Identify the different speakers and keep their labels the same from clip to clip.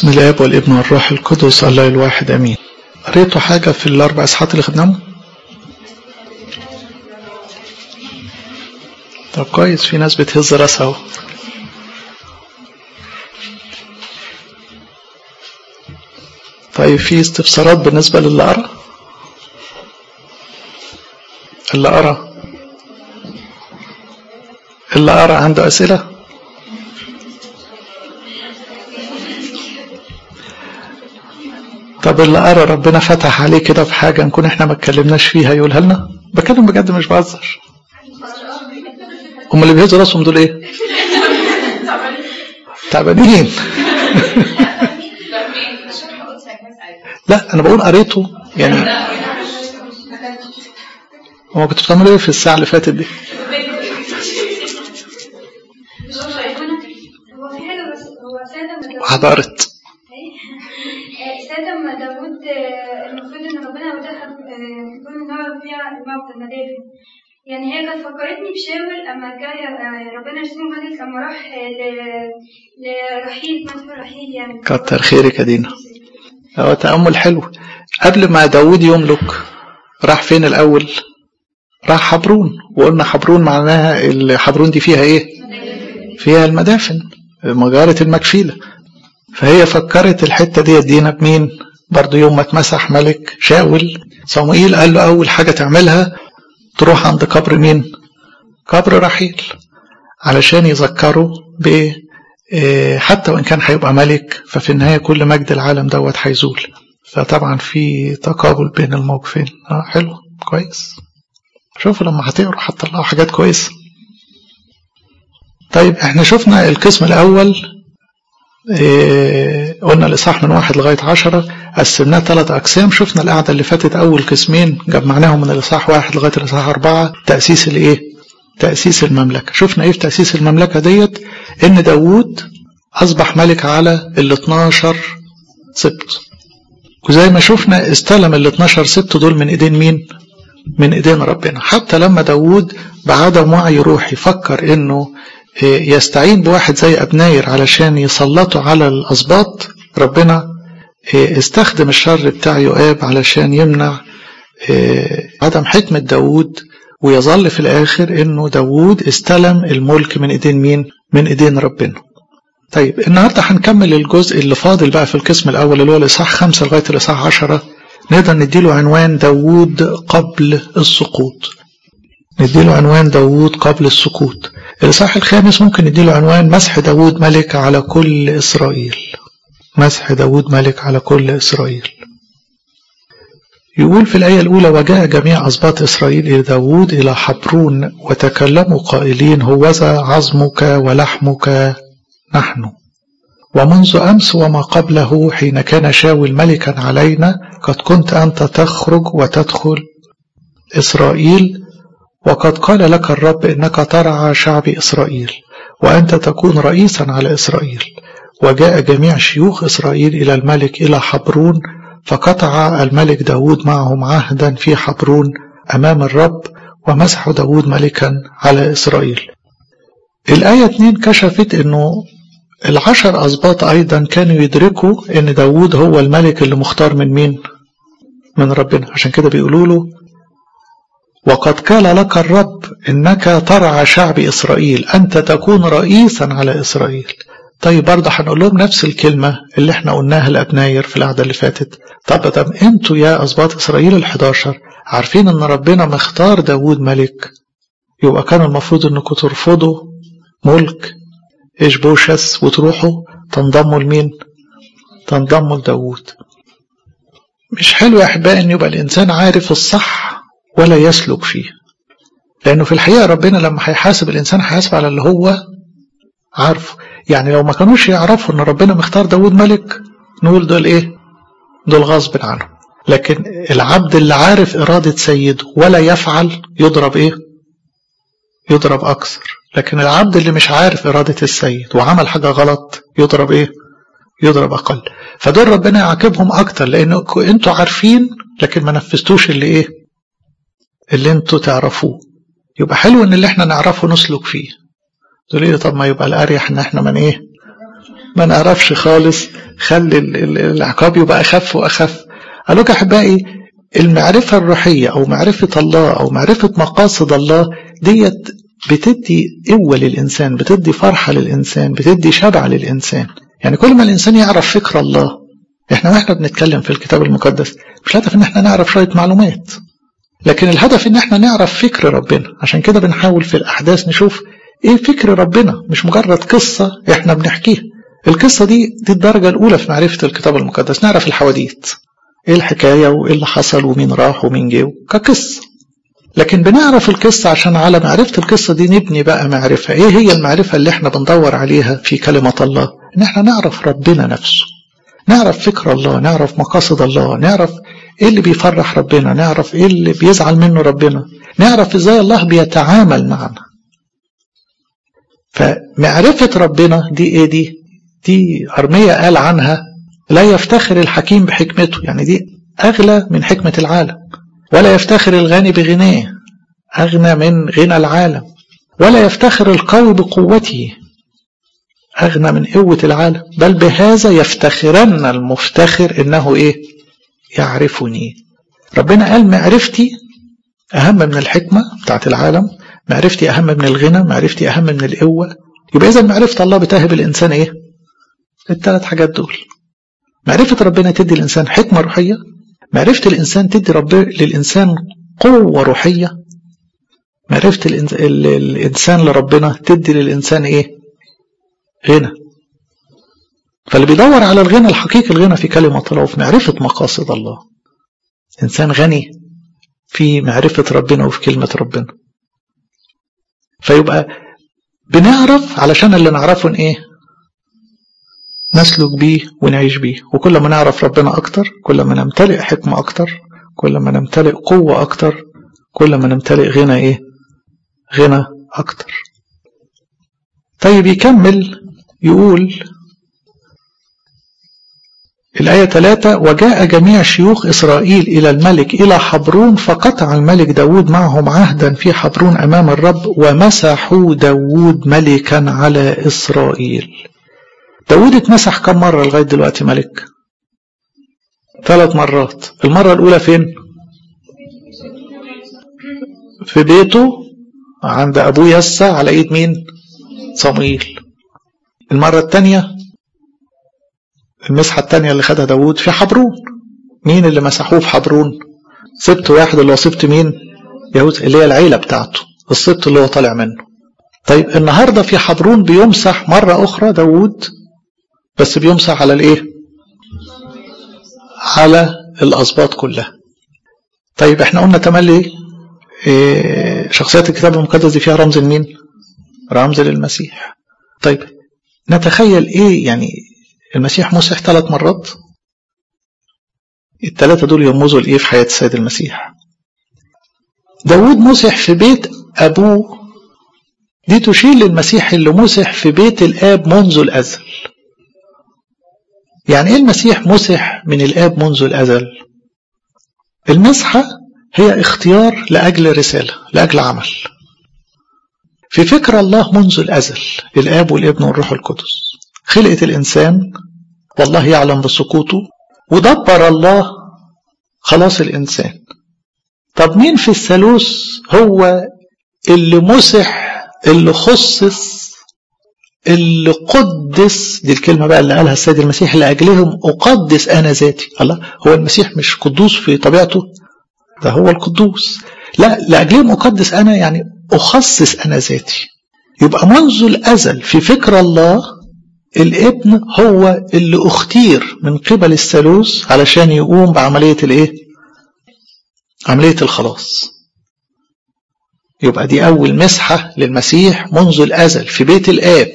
Speaker 1: بسم الاب والابن والروح القدس الله الواحد امين قريتوا حاجه في الاربع اصحاحات اللي خدناهم طب كويس في ناس بتهز راسها اهو طيب في استفسارات بالنسبه للي قرا اللي قرا اللي قرا عنده اسئله طب اللي قرا ربنا فتح عليه كده في حاجه نكون احنا ما اتكلمناش فيها يقولها لنا بكلم بجد مش بهزر هم اللي بيهزوا راسهم دول ايه تعبانين لا انا بقول قريته يعني هو كنتوا بتعملوا ايه في الساعه اللي فاتت دي حضرت
Speaker 2: ساعة ما داوود المفروض ان ربنا ودخل يكون نعرف فيها الموت المدافن يعني هي كانت فكرتني بشاول اما جاي ربنا يرسمه ملك اما راح لرحيل مثل رحيل يعني
Speaker 1: كتر خيرك يا دينا هو تأمل حلو قبل ما داوود يملك راح فين الأول راح حبرون وقلنا حبرون معناها حبرون دي فيها ايه فيها المدافن مجارة المكفيلة فهي فكرت الحتة دي دينا بمين برضو يوم ما اتمسح ملك شاول صموئيل قال له أول حاجة تعملها تروح عند قبر مين قبر رحيل علشان يذكروا ب حتى وإن كان هيبقى ملك ففي النهاية كل مجد العالم دوت هيزول فطبعا في تقابل بين الموقفين اه حلو كويس شوفوا لما هتقروا هتطلعوا حاجات كويسة طيب احنا شفنا القسم الأول إيه قلنا الإصحاح من واحد لغاية عشرة قسمناه ثلاث أقسام شفنا القعدة اللي فاتت أول قسمين جمعناهم من الإصحاح واحد لغاية الإصحاح أربعة تأسيس الإيه؟ تأسيس المملكة شفنا إيه في تأسيس المملكة ديت إن داوود أصبح ملك على ال 12 سبط وزي ما شفنا استلم ال 12 سبط دول من إيدين مين؟ من إيدين ربنا حتى لما داوود بعدم وعي روحي فكر إنه يستعين بواحد زي أبناير علشان يسلطوا على الأسباط ربنا استخدم الشر بتاع يؤاب علشان يمنع عدم حكمة داوود ويظل في الآخر إنه داوود استلم الملك من إيدين مين؟ من إيدين ربنا. طيب النهاردة هنكمل الجزء اللي فاضل بقى في القسم الأول اللي هو الإصحاح خمسة لغاية الإصحاح عشرة نقدر نديله عنوان داوود قبل السقوط. نديله عنوان داوود قبل السقوط. الإصحاح الخامس ممكن نديله عنوان مسح داوود ملك على كل إسرائيل. مسح داوود ملك على كل إسرائيل. يقول في الآية الأولى وجاء جميع أسباط إسرائيل إلى داود إلى حبرون وتكلموا قائلين هوذا عظمك ولحمك نحن ومنذ أمس وما قبله حين كان شاول ملكا علينا قد كنت أنت تخرج وتدخل إسرائيل وقد قال لك الرب إنك ترعى شعب إسرائيل وأنت تكون رئيسا على إسرائيل وجاء جميع شيوخ إسرائيل إلى الملك إلى حبرون فقطع الملك داود معهم عهدا في حبرون أمام الرب ومسح داود ملكا على إسرائيل الآية 2 كشفت أنه العشر أسباط أيضا كانوا يدركوا أن داود هو الملك اللي مختار من مين من ربنا عشان كده بيقولوا له وقد قال لك الرب إنك ترعى شعب إسرائيل أنت تكون رئيسا على إسرائيل طيب برضه هنقول لهم نفس الكلمة اللي احنا قلناها لأبناير في القعدة اللي فاتت طب طب انتوا يا أسباط إسرائيل ال11 عارفين إن ربنا مختار داوود ملك يبقى كان المفروض إنكم ترفضوا ملك إيش بوشس وتروحوا تنضموا لمين؟ تنضموا لداوود مش حلو يا أحبائي إن يبقى الإنسان عارف الصح ولا يسلك فيه لأنه في الحقيقة ربنا لما هيحاسب الإنسان هيحاسب على اللي هو عارفه يعني لو ما كانوش يعرفوا ان ربنا مختار داود ملك نقول دول ايه دول غصب عنه لكن العبد اللي عارف إرادة سيده ولا يفعل يضرب ايه يضرب أكثر لكن العبد اللي مش عارف إرادة السيد وعمل حاجة غلط يضرب ايه يضرب أقل فدول ربنا يعاقبهم أكتر لأن انتوا عارفين لكن ما نفذتوش اللي ايه اللي انتوا تعرفوه يبقى حلو ان اللي احنا نعرفه نسلك فيه تقول لي طب ما يبقى الاريح ان احنا من ايه ما نعرفش خالص خلي العقاب يبقى أخف وأخف قال لك أحبائي المعرفة الروحية أو معرفة الله أو معرفة مقاصد الله ديت بتدي قوة للإنسان بتدي فرحة للإنسان بتدي شبع للإنسان يعني كل ما الإنسان يعرف فكر الله إحنا وإحنا بنتكلم في الكتاب المقدس مش الهدف إن إحنا نعرف شوية معلومات لكن الهدف إن إحنا نعرف فكر ربنا عشان كده بنحاول في الأحداث نشوف إيه فكر ربنا مش مجرد قصة إحنا بنحكيها القصة دي دي الدرجة الأولى في معرفة الكتاب المقدس نعرف الحواديت إيه الحكاية وإيه اللي حصل ومين راح ومين جه كقصة لكن بنعرف القصة عشان على معرفة القصة دي نبني بقى معرفة ايه هي المعرفة اللي احنا بندور عليها في كلمة الله ان احنا نعرف ربنا نفسه نعرف فكر الله نعرف مقاصد الله نعرف ايه اللي بيفرح ربنا نعرف ايه اللي بيزعل منه ربنا نعرف ازاي الله بيتعامل معنا فمعرفة ربنا دي ايه دي دي أرمية قال عنها لا يفتخر الحكيم بحكمته يعني دي أغلى من حكمة العالم ولا يفتخر الغني بغناه أغنى من غنى العالم ولا يفتخر القوي بقوته أغنى من قوة العالم بل بهذا يفتخرن المفتخر إنه إيه يعرفني ربنا قال معرفتي أهم من الحكمة بتاعت العالم معرفتي أهم من الغنى معرفتي أهم من القوة يبقى إذا معرفة الله بتهب الإنسان إيه الثلاث حاجات دول معرفة ربنا تدي الإنسان حكمة روحية معرفة الإنسان تدي رب للإنسان قوة روحية معرفة الإنس... الإنسان لربنا تدي للإنسان إيه غنى فاللي بيدور على الغنى الحقيقي الغنى في كلمة الله وفي معرفة مقاصد الله إنسان غني في معرفة ربنا وفي كلمة ربنا فيبقى بنعرف علشان اللي نعرفه إيه نسلك بيه ونعيش بيه وكل ما نعرف ربنا أكتر كل ما نمتلئ حكمة أكتر كل ما نمتلئ قوة أكتر كل ما نمتلئ غنى إيه غنى أكتر طيب يكمل يقول الآية 3 وجاء جميع شيوخ إسرائيل إلى الملك إلى حبرون فقطع الملك داود معهم عهدا في حبرون أمام الرب ومسحوا داود ملكا على إسرائيل داود اتمسح كم مرة لغاية دلوقتي ملك ثلاث مرات المرة الأولى فين في بيته عند أبوه يسى على إيد مين صمويل المرة الثانية المسحة الثانية اللي خدها داود في حبرون مين اللي مسحوه في حبرون سبت واحد اللي هو سبت مين يهود اللي هي العيلة بتاعته السبت اللي هو طالع منه طيب النهاردة في حبرون بيمسح مرة أخرى داود بس بيمسح على الايه على الاسباط كلها طيب احنا قلنا تملي إيه شخصيات الكتاب المقدس دي فيها رمز لمين رمز للمسيح طيب نتخيل ايه يعني المسيح مسح ثلاث مرات الثلاثة دول يرمزوا لايه في حياة السيد المسيح داود مسح في بيت ابوه دي تشير للمسيح اللي مسح في بيت الاب منذ الازل يعني ايه المسيح مسح من الاب منذ الازل المسحه هي اختيار لاجل رساله لاجل عمل في فكر الله منذ الازل الاب والابن والروح القدس خلقت الانسان والله يعلم بسقوطه ودبر الله خلاص الانسان طب مين في الثالوث هو اللي مسح اللي خصص اللي قدس دي الكلمة بقى اللي قالها السيد المسيح لأجلهم أقدس أنا ذاتي الله هو المسيح مش قدوس في طبيعته ده هو القدوس لا لأجلهم أقدس أنا يعني أخصص أنا ذاتي يبقى منذ الأزل في فكر الله الابن هو اللي اختير من قبل الثالوث علشان يقوم بعملية الايه عملية الخلاص يبقى دي أول مسحة للمسيح منذ الأزل في بيت الآب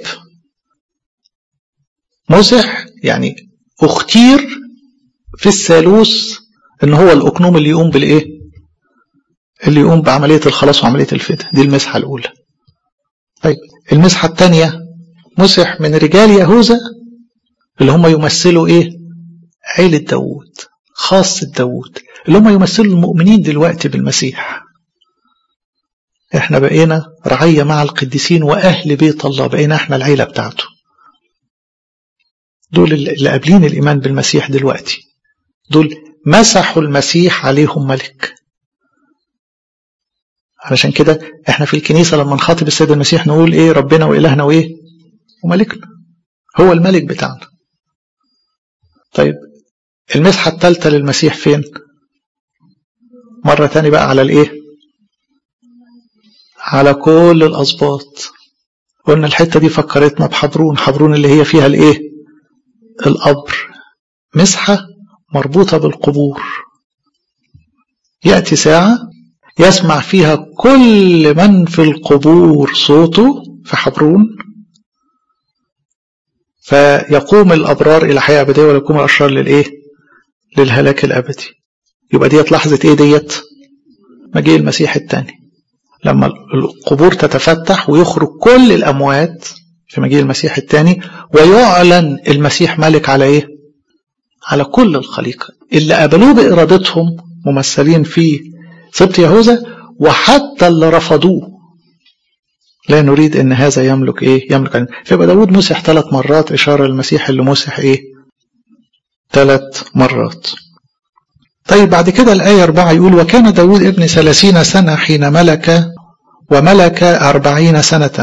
Speaker 1: مسح يعني اختير في الثالوث ان هو الأقنوم اللي يقوم بالإيه اللي يقوم بعملية الخلاص وعملية الفداء دي المسحة الأولى طيب المسحة الثانية مسح من رجال يهوذا اللي هم يمثلوا إيه عيلة داوود خاصة داوود اللي هم يمثلوا المؤمنين دلوقتي بالمسيح احنا بقينا رعية مع القديسين وأهل بيت الله بقينا احنا العيلة بتاعته دول اللي قابلين الإيمان بالمسيح دلوقتي دول مسحوا المسيح عليهم ملك علشان كده احنا في الكنيسة لما نخاطب السيد المسيح نقول ايه ربنا وإلهنا وايه وملكنا هو الملك بتاعنا طيب المسحة الثالثة للمسيح فين مرة تاني بقى على الايه على كل الأسباط قلنا الحتة دي فكرتنا بحبرون حبرون اللي هي فيها الايه القبر مسحة مربوطة بالقبور يأتي ساعة يسمع فيها كل من في القبور صوته في حبرون فيقوم الأبرار إلى حياة أبدية ويقوم الأشرار للإيه؟ للهلاك الأبدي يبقى ديت لحظة إيه ديت؟ مجيء المسيح الثاني لما القبور تتفتح ويخرج كل الأموات في مجيء المسيح الثاني ويعلن المسيح ملك على إيه؟ على كل الخليقة اللي قبلوه بإرادتهم ممثلين في سبط يهوذا وحتى اللي رفضوه لا نريد ان هذا يملك ايه يملك علينا فيبقى داود مسح ثلاث مرات اشاره للمسيح اللي مسح ايه ثلاث مرات طيب بعد كده الآية أربعة يقول وكان داود ابن ثلاثين سنة حين ملك وملك أربعين سنة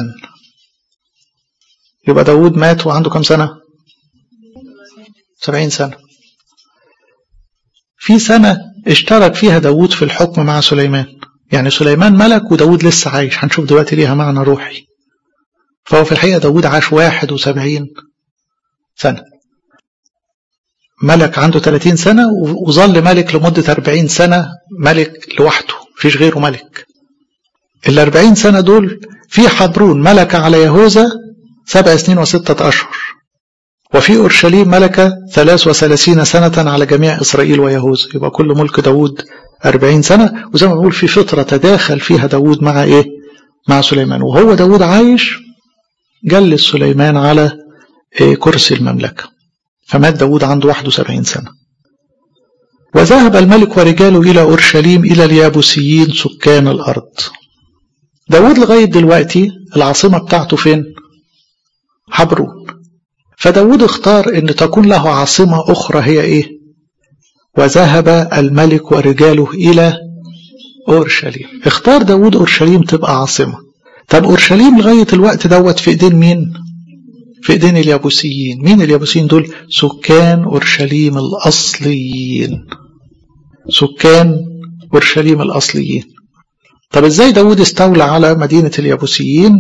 Speaker 1: يبقى داود مات وعنده كم سنة سبعين سنة في سنة اشترك فيها داود في الحكم مع سليمان يعني سليمان ملك وداود لسه عايش هنشوف دلوقتي ليها معنى روحي فهو في الحقيقة داود عاش واحد وسبعين سنة ملك عنده 30 سنة وظل ملك لمدة 40 سنة ملك لوحده مفيش غيره ملك ال 40 سنة دول في حبرون ملك على يهوذا سبع سنين وستة أشهر وفي أورشليم ملك ثلاث وثلاثين سنة على جميع إسرائيل ويهوذا يبقى كل ملك داود أربعين سنة وزي ما بقول في فترة تداخل فيها داود مع إيه مع سليمان وهو داود عايش جلس سليمان على إيه كرسي المملكة فمات داود عنده 71 سنة وذهب الملك ورجاله إلى أورشليم إلى اليابوسيين سكان الأرض داود لغاية دلوقتي العاصمة بتاعته فين حبرون فداود اختار ان تكون له عاصمة اخرى هي ايه وذهب الملك ورجاله الى اورشليم اختار داود اورشليم تبقى عاصمة طب اورشليم لغاية الوقت دوت في ايدين مين في ايدين اليابوسيين مين اليابوسيين دول سكان اورشليم الاصليين سكان اورشليم الاصليين طب ازاي داود استولى على مدينة اليابوسيين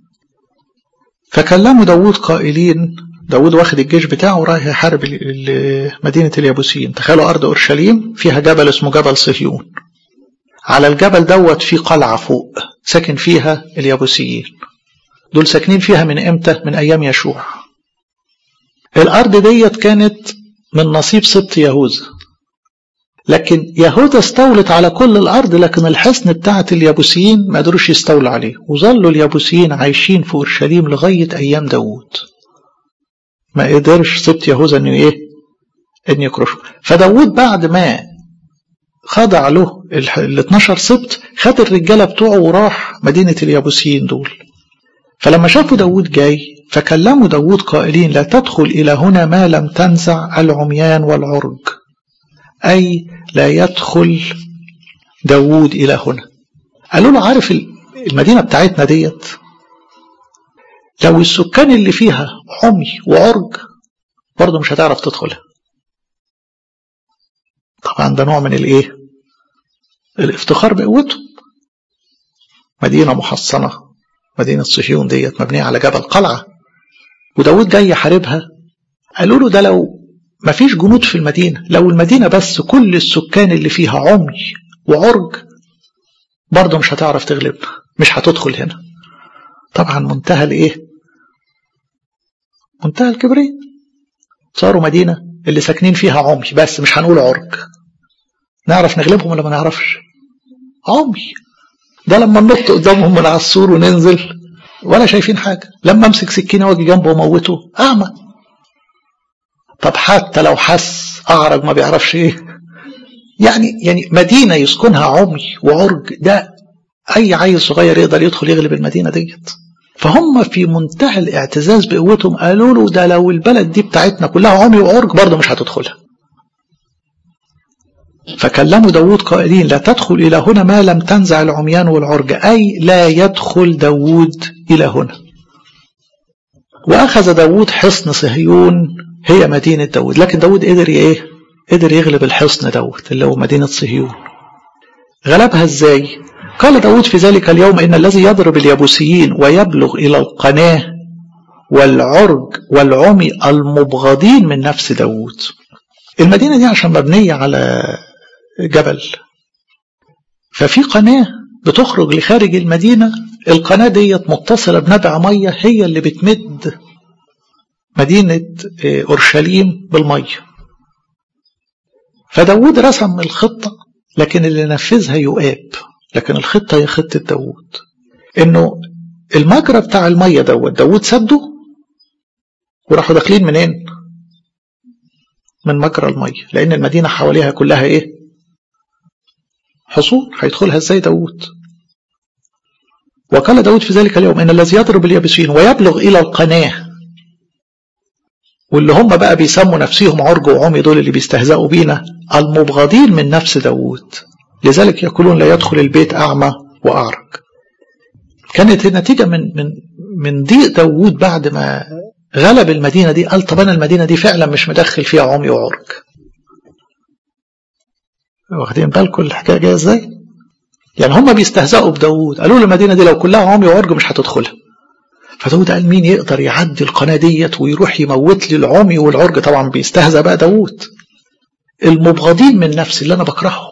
Speaker 1: فكلموا داود قائلين داود واخد الجيش بتاعه ورايح يحارب مدينة اليابوسيين تخيلوا أرض أورشليم فيها جبل اسمه جبل صهيون على الجبل دوت في قلعة فوق ساكن فيها اليابوسيين دول ساكنين فيها من امتى من أيام يشوع الأرض ديت كانت من نصيب سبط يهوذا لكن يهوذا استولت على كل الأرض لكن الحصن بتاعت اليابوسيين ما قدروش يستولوا عليه وظلوا اليابوسيين عايشين في أورشليم لغاية أيام داوود ما قدرش سبط يهوذا انه ايه ان يكرشه فداود بعد ما خضع له ال 12 سبط خد الرجاله بتوعه وراح مدينه اليابوسيين دول فلما شافوا داود جاي فكلموا داود قائلين لا تدخل الى هنا ما لم تنزع العميان والعرج اي لا يدخل داود الى هنا قالوا له عارف المدينه بتاعتنا ديت لو السكان اللي فيها عمي وعرج برضه مش هتعرف تدخلها طبعا ده نوع من الايه الافتخار بقوتهم مدينة محصنة مدينة صهيون ديت مبنية على جبل قلعة وداود جاي يحاربها قالوا له ده لو ما فيش جنود في المدينة لو المدينة بس كل السكان اللي فيها عمي وعرج برضه مش هتعرف تغلبنا مش هتدخل هنا طبعا منتهى الايه منتهى الكبرياء صاروا مدينة اللي ساكنين فيها عمي بس مش هنقول عرج نعرف نغلبهم ولا ما نعرفش عمي ده لما ننط قدامهم من على السور وننزل ولا شايفين حاجة لما امسك سكينة واجي جنبه وموته اعمى طب حتى لو حس اعرج ما بيعرفش ايه يعني يعني مدينة يسكنها عمي وعرج ده اي عيل صغير يقدر يدخل يغلب المدينة ديت فهم في منتهى الاعتزاز بقوتهم قالوا له ده لو البلد دي بتاعتنا كلها عمي وعرج برضه مش هتدخلها فكلموا داود قائلين لا تدخل إلى هنا ما لم تنزع العميان والعرج أي لا يدخل داود إلى هنا وأخذ داود حصن صهيون هي مدينة داود لكن داود قدر إيه قدر يغلب الحصن دوت اللي هو مدينة صهيون غلبها ازاي قال داود في ذلك اليوم إن الذي يضرب اليبوسيين ويبلغ إلى القناة والعرج والعمي المبغضين من نفس داود المدينة دي عشان مبنية على جبل ففي قناة بتخرج لخارج المدينة القناة ديت متصلة بنبع مية هي اللي بتمد مدينة أورشليم بالمية فداود رسم الخطة لكن اللي نفذها يؤاب لكن الخطة هي خطة داود انه المجرى بتاع المية دوت داود سده وراحوا داخلين منين من مجرى المية لان المدينة حواليها كلها ايه حصون هيدخلها ازاي داود وقال داود في ذلك اليوم ان الذي يضرب اليابسين ويبلغ الى القناه واللي هم بقى بيسموا نفسهم عرج وعمي دول اللي بيستهزئوا بينا المبغضين من نفس داود لذلك يقولون لا يدخل البيت أعمى وأعرج كانت النتيجة من من من ضيق داود بعد ما غلب المدينة دي قال طب أنا المدينة دي فعلا مش مدخل فيها عمي وعرج واخدين بالكم الحكاية جاية ازاي؟ يعني هم بيستهزئوا بداود قالوا له المدينة دي لو كلها عمي وعرج مش هتدخلها فداود قال مين يقدر يعدي القناة ديت ويروح يموت لي العمي والعرج طبعا بيستهزأ بقى داود المبغضين من نفسي اللي أنا بكرههم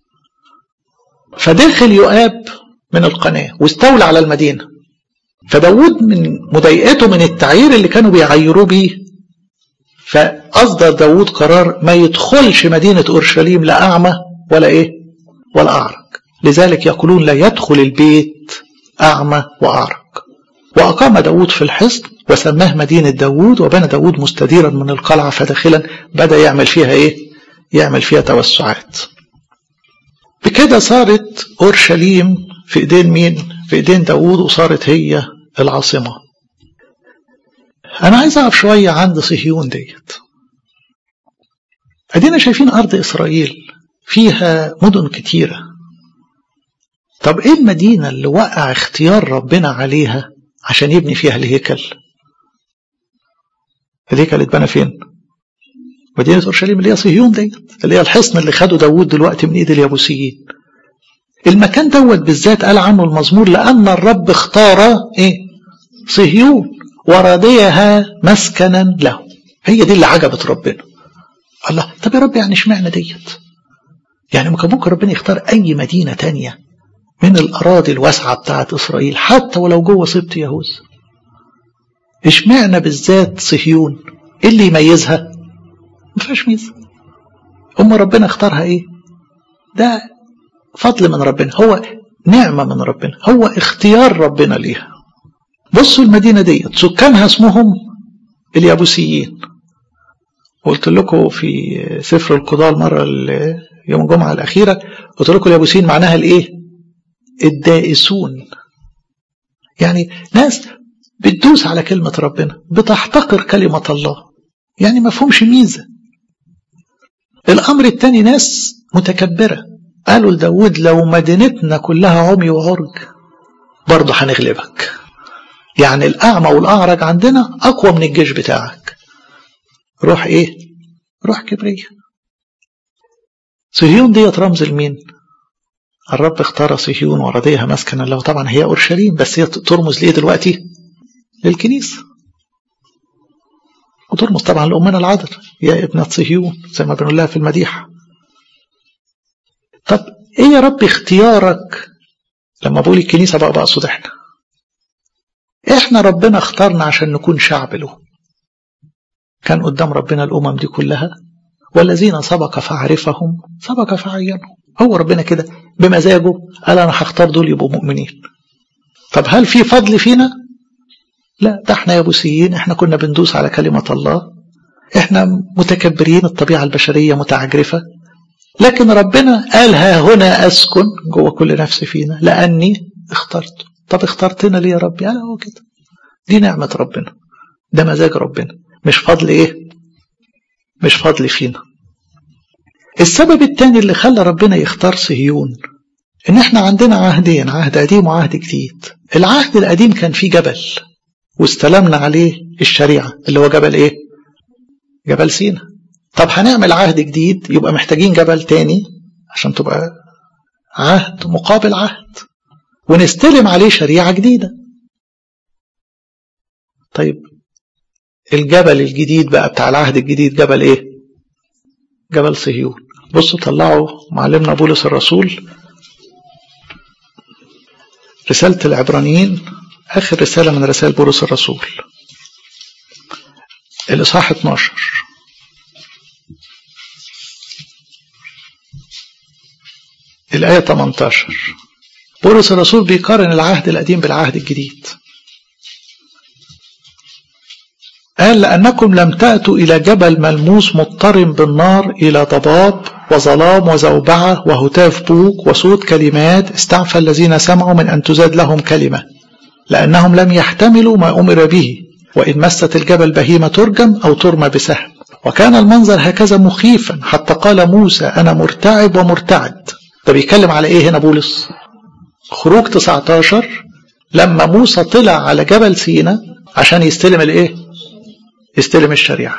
Speaker 1: فدخل يؤاب من القناة واستولى على المدينة فداود من مضايقته من التعيير اللي كانوا بيعيروه بيه فأصدر داود قرار ما يدخلش مدينة أورشليم لا أعمى ولا إيه ولا أعرج لذلك يقولون لا يدخل البيت أعمى وأعرج وأقام داود في الحصن وسماه مدينة داود وبنى داود مستديرا من القلعة فداخلا بدأ يعمل فيها إيه يعمل فيها توسعات بكده صارت أورشليم في إيدين مين في إيدين داود وصارت هي العاصمة أنا عايز أقف شوية عند صهيون ديت أدينا شايفين أرض إسرائيل فيها مدن كتيرة طب إيه المدينة اللي وقع اختيار ربنا عليها عشان يبني فيها الهيكل الهيكل اتبنى فين مدينة أورشليم اللي هي صهيون ديت اللي هي الحصن اللي خده داوود دلوقتي من إيد اليابوسيين المكان دوت بالذات قال عنه المزمور لأن الرب اختار إيه صهيون ورضيها مسكنا له هي دي اللي عجبت ربنا الله طب يا رب يعني اشمعنى ديت يعني ما كان ممكن ربنا يختار أي مدينة تانية من الأراضي الواسعة بتاعت إسرائيل حتى ولو جوه سبط يهوذا اشمعنى بالذات صهيون ايه اللي يميزها ما فيهاش ميزه أم ربنا اختارها ايه ده فضل من ربنا هو نعمة من ربنا هو اختيار ربنا ليها بصوا المدينة ديت سكانها اسمهم اليابوسيين قلت لكم في سفر القضاء المرة يوم الجمعة الأخيرة قلت لكم اليابوسيين معناها الإيه؟ الدائسون يعني ناس بتدوس على كلمة ربنا بتحتقر كلمة الله يعني ما فهمش ميزة الأمر الثاني ناس متكبرة قالوا لداود لو مدينتنا كلها عمي وعرج برضه هنغلبك يعني الأعمى والأعرج عندنا أقوى من الجيش بتاعك روح إيه روح كبرية صهيون ديت رمز لمين الرب اختار صهيون ورضيها مسكنا له طبعا هي أورشليم بس هي ترمز لإيه دلوقتي للكنيسة وترمز طبعا لأمنا العذر يا ابنة صهيون زي ما بنقول لها في المديحة طب ايه يا رب اختيارك لما بقول الكنيسة بقى بقصد احنا احنا ربنا اختارنا عشان نكون شعب له كان قدام ربنا الأمم دي كلها والذين سبق فعرفهم سبق فعينهم هو ربنا كده بمزاجه قال أنا هختار دول يبقوا مؤمنين طب هل في فضل فينا لا ده احنا يابوسيين احنا كنا بندوس على كلمة الله احنا متكبرين الطبيعة البشرية متعجرفة لكن ربنا قال ها هنا أسكن جوه كل نفس فينا لأني اخترت طب اخترتنا ليه يا ربي؟ قال هو كده دي نعمة ربنا ده مزاج ربنا مش فضل ايه مش فضل فينا السبب الثاني اللي خلى ربنا يختار صهيون ان احنا عندنا عهدين عهد قديم وعهد جديد العهد القديم كان فيه جبل واستلمنا عليه الشريعة اللي هو جبل ايه جبل سينا طب هنعمل عهد جديد يبقى محتاجين جبل تاني عشان تبقى عهد مقابل عهد ونستلم عليه شريعة جديدة طيب الجبل الجديد بقى بتاع العهد الجديد جبل ايه جبل صهيون بصوا طلعوا معلمنا بولس الرسول رسالة العبرانيين آخر رسالة من رسائل بولس الرسول الإصحاح 12 الآية 18 بولس الرسول بيقارن العهد القديم بالعهد الجديد قال لأنكم لم تأتوا إلى جبل ملموس مضطرم بالنار إلى ضباب وظلام وزوبعة وهتاف بوق وصوت كلمات استعفى الذين سمعوا من أن تزاد لهم كلمة لأنهم لم يحتملوا ما أمر به وإن مست الجبل بهيمة ترجم أو ترمى بسهم وكان المنظر هكذا مخيفا حتى قال موسى أنا مرتعب ومرتعد ده بيتكلم على إيه هنا بولس خروج 19 لما موسى طلع على جبل سينا عشان يستلم الإيه يستلم الشريعة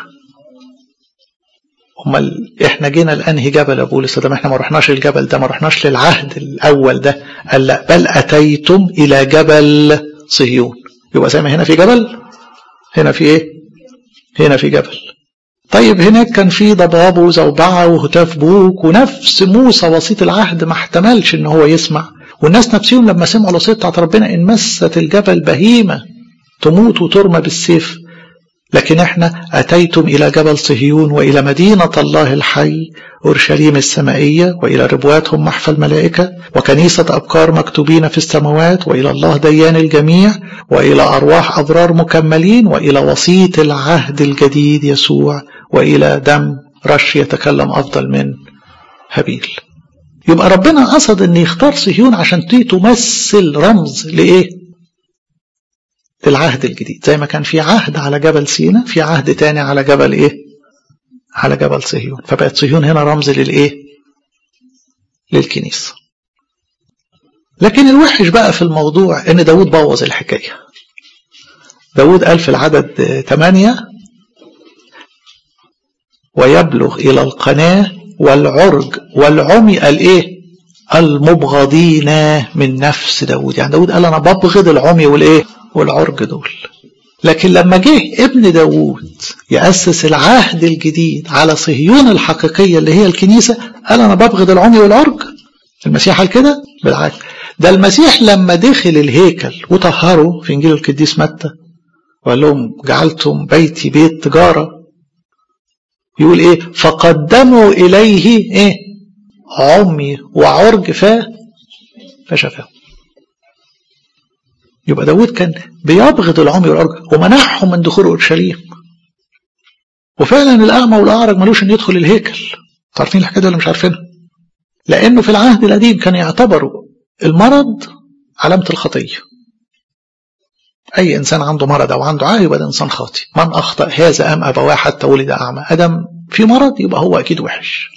Speaker 1: امال احنا جينا لانهي جبل يا بولس ده ما احنا ما رحناش الجبل ده ما رحناش للعهد الاول ده قال لا بل اتيتم الى جبل صهيون يبقى زي ما هنا في جبل هنا في ايه هنا في جبل طيب هناك كان في ضباب وزوبعة وهتاف بوك ونفس موسى وسيط العهد ما احتملش ان هو يسمع والناس نفسهم لما سمعوا الوصية بتاعت ربنا ان مست الجبل بهيمة تموت وترمى بالسيف لكن احنا أتيتم إلى جبل صهيون وإلى مدينة الله الحي أورشليم السمائية وإلى ربواتهم محفى الملائكة وكنيسة أبكار مكتوبين في السماوات وإلى الله ديان الجميع وإلى أرواح أبرار مكملين وإلى وسيط العهد الجديد يسوع وإلى دم رش يتكلم أفضل من هابيل يبقى ربنا قصد أن يختار صهيون عشان تمثل رمز لإيه العهد الجديد زي ما كان في عهد على جبل سينا في عهد تاني على جبل ايه على جبل صهيون فبقت صهيون هنا رمز للايه للكنيسة لكن الوحش بقى في الموضوع ان داود بوظ الحكاية داود قال في العدد 8 ويبلغ إلى القناة والعرج والعمي قال إيه المبغضين من نفس داود يعني داود قال أنا ببغض العمي والإيه والعرج دول لكن لما جه ابن داوود يأسس العهد الجديد على صهيون الحقيقية اللي هي الكنيسة قال أنا ببغض العمي والعرج المسيح قال كده بالعكس ده المسيح لما دخل الهيكل وطهره في إنجيل القديس متى وقال لهم جعلتم بيتي بيت تجارة يقول إيه فقدموا إليه إيه عمي وعرج فا فشفاه يبقى داود كان بيبغض العمي والعرج ومنعهم من دخول اورشليم وفعلا الاعمى والاعرج ملوش ان يدخل الهيكل عارفين الحكايه دي ولا مش عارفينها لانه في العهد القديم كان يعتبروا المرض علامه الخطيه اي انسان عنده مرض او عنده عاهه يبقى ده انسان خاطي من اخطا هذا ام ابواه حتى ولد اعمى ادم في مرض يبقى هو اكيد وحش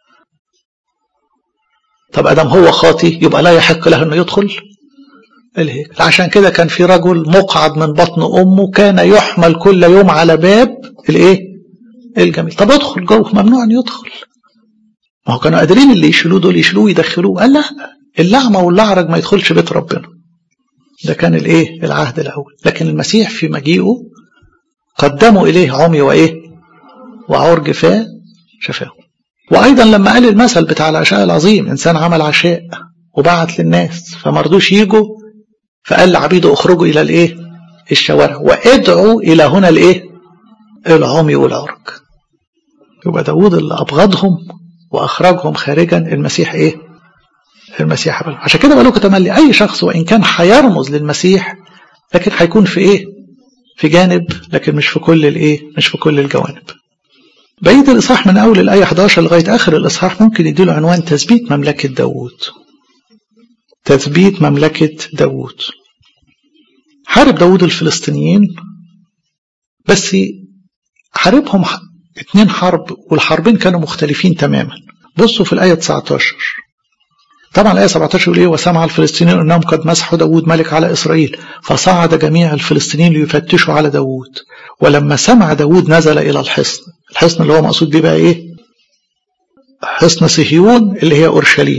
Speaker 1: طب ادم هو خاطي يبقى لا يحق له انه يدخل الهيكل عشان كده كان في رجل مقعد من بطن امه كان يحمل كل يوم على باب الايه الجميل طب ادخل جوه ممنوع ان يدخل ما هو كانوا قادرين اللي يشيلوه دول يشيلوه ويدخلوه قال لا الاعمى والاعرج ما يدخلش بيت ربنا ده كان الايه العهد الاول لكن المسيح في مجيئه قدموا اليه عمي وايه وعرج فاه شفاه وايضا لما قال المثل بتاع العشاء العظيم انسان عمل عشاء وبعت للناس فما رضوش يجوا فقال لعبيده اخرجوا الى الايه الشوارع وادعوا الى هنا الايه العمي والعرج يبقى داود اللي ابغضهم واخرجهم خارجا المسيح ايه المسيح بل. عشان كده بقول لكم تملي اي شخص وان كان هيرمز للمسيح لكن هيكون في ايه في جانب لكن مش في كل الايه مش في كل الجوانب بقيه الاصحاح من اول الايه 11 لغايه اخر الاصحاح ممكن يديله عنوان تثبيت مملكه داوود تثبيت مملكة داوود حارب داود الفلسطينيين بس حاربهم اتنين حرب والحربين كانوا مختلفين تماما بصوا في الآية 19 طبعا الآية 17 يقول إيه وسمع الفلسطينيين أنهم قد مسحوا داود ملك على إسرائيل فصعد جميع الفلسطينيين ليفتشوا على داود ولما سمع داود نزل إلى الحصن الحصن اللي هو مقصود بيه بقى إيه حصن صهيون اللي هي أورشليم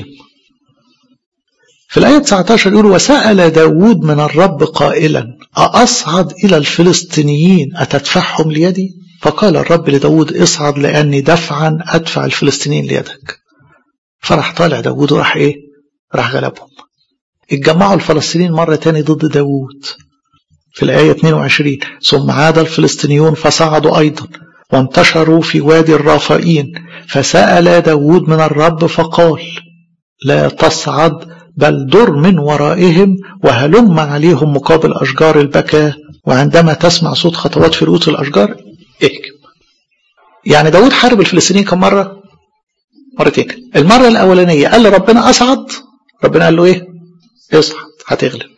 Speaker 1: في الآية 19 يقول وسأل داود من الرب قائلا أأصعد إلى الفلسطينيين أتدفعهم ليدي فقال الرب لداود اصعد لأني دفعا أدفع الفلسطينيين ليدك فراح طالع داود وراح إيه راح غلبهم اتجمعوا الفلسطينيين مرة تاني ضد داود في الآية 22 ثم عاد الفلسطينيون فصعدوا أيضا وانتشروا في وادي الرافائين فسأل داود من الرب فقال لا تصعد بل در من ورائهم وهلم عليهم مقابل أشجار البكاء وعندما تسمع صوت خطوات في رؤوس الأشجار اهجم يعني داود حارب الفلسطينيين كم مرة مرتين المرة الأولانية قال ربنا أصعد ربنا قال له إيه اصعد هتغلب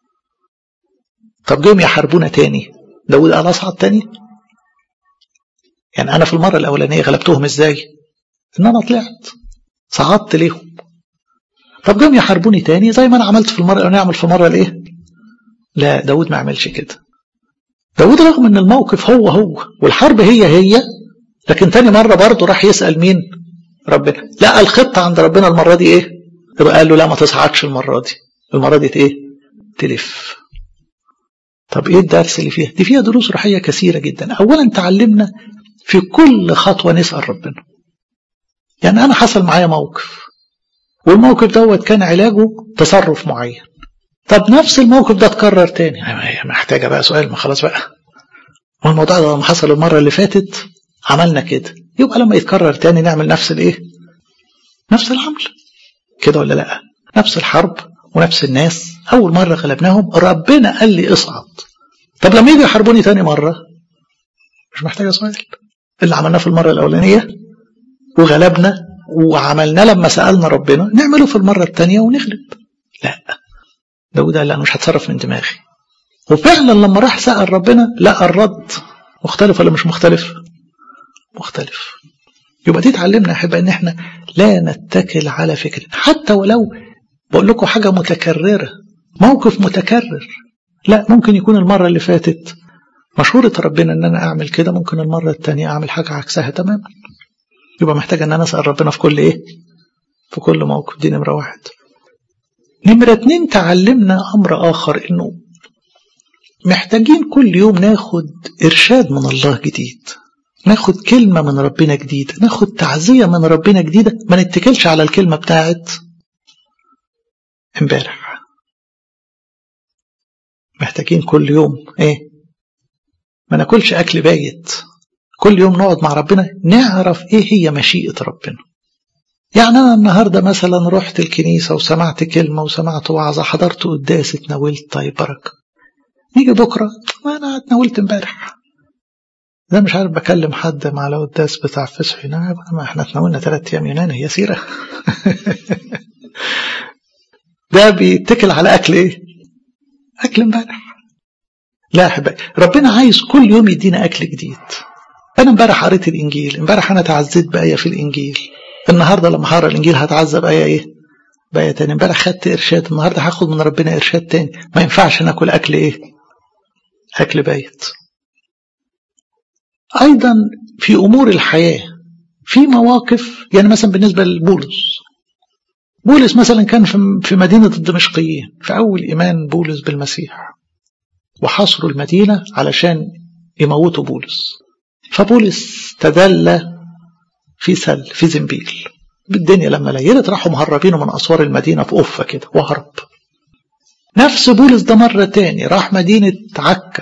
Speaker 1: طب جم يحاربونا تاني داود قال أصعد تاني يعني أنا في المرة الأولانية غلبتهم إزاي إن أنا طلعت صعدت ليهم طب جم يحاربوني تاني زي ما أنا عملت في المرة الأولانية أعمل في مرة الإيه لا داود ما عملش كده داود رغم ان الموقف هو هو والحرب هي هي لكن تاني مرة برضه راح يسأل مين ربنا لا الخطة عند ربنا المرة دي ايه يبقى قال له لا ما تصعدش المرة دي المرة دي ايه تلف طب ايه الدرس اللي فيها دي فيها دروس روحية كثيرة جدا اولا تعلمنا في كل خطوة نسأل ربنا يعني انا حصل معايا موقف والموقف دوت كان علاجه تصرف معين طب نفس الموقف ده اتكرر تاني هي محتاجة بقى سؤال ما خلاص بقى والموضوع ده لما حصل المرة اللي فاتت عملنا كده يبقى لما يتكرر تاني نعمل نفس الايه نفس العمل كده ولا لا نفس الحرب ونفس الناس اول مرة غلبناهم ربنا قال لي اصعد طب لما يجي يحاربوني تاني مرة مش محتاجة سؤال اللي عملناه في المرة الأولانية وغلبنا وعملناه لما سألنا ربنا نعمله في المرة التانية ونغلب لا داود قال لا أنا مش هتصرف من دماغي وفعلا لما راح سأل ربنا لقى الرد مختلف ولا مش مختلف مختلف يبقى دي اتعلمنا يا احبائي ان احنا لا نتكل على فكر حتى ولو بقول لكم حاجه متكرره موقف متكرر لا ممكن يكون المره اللي فاتت مشهورة ربنا ان انا اعمل كده ممكن المره الثانيه اعمل حاجه عكسها تماما يبقى محتاج ان انا اسال ربنا في كل ايه في كل موقف دي نمره واحد نمرة اتنين تعلمنا أمر آخر إنه محتاجين كل يوم ناخد إرشاد من الله جديد ناخد كلمة من ربنا جديدة ناخد تعزية من ربنا جديدة ما نتكلش على الكلمة بتاعت امبارح محتاجين كل يوم ايه ما ناكلش أكل بايت كل يوم نقعد مع ربنا نعرف ايه هي مشيئة ربنا يعني أنا النهاردة مثلا رحت الكنيسة وسمعت كلمة وسمعت وعظة حضرت قداس اتناولت طيب بركة نيجي بكرة ما أنا اتناولت امبارح ده مش عارف بكلم حد مع القداس بتاع فسح يونان ما احنا اتناولنا ثلاث أيام يونان هي سيرة ده بيتكل على أكل إيه؟ أكل امبارح لا يا أحبائي ربنا عايز كل يوم يدينا أكل جديد أنا امبارح قريت الإنجيل امبارح أنا تعزيت بآية في الإنجيل النهارده لما هقرا الانجيل هتعذب ايه ايه بقى تاني امبارح خدت ارشاد النهارده هاخد من ربنا ارشاد تاني ما ينفعش ناكل اكل ايه اكل بايت ايضا في امور الحياه في مواقف يعني مثلا بالنسبه لبولس بولس مثلا كان في مدينه الدمشقيين في اول ايمان بولس بالمسيح وحصروا المدينه علشان يموتوا بولس فبولس تدلى في سل في زنبيل بالدنيا لما ليلت راحوا مهربينه من أسوار المدينة في قفة كده وهرب نفس بولس ده مرة تاني راح مدينة عكا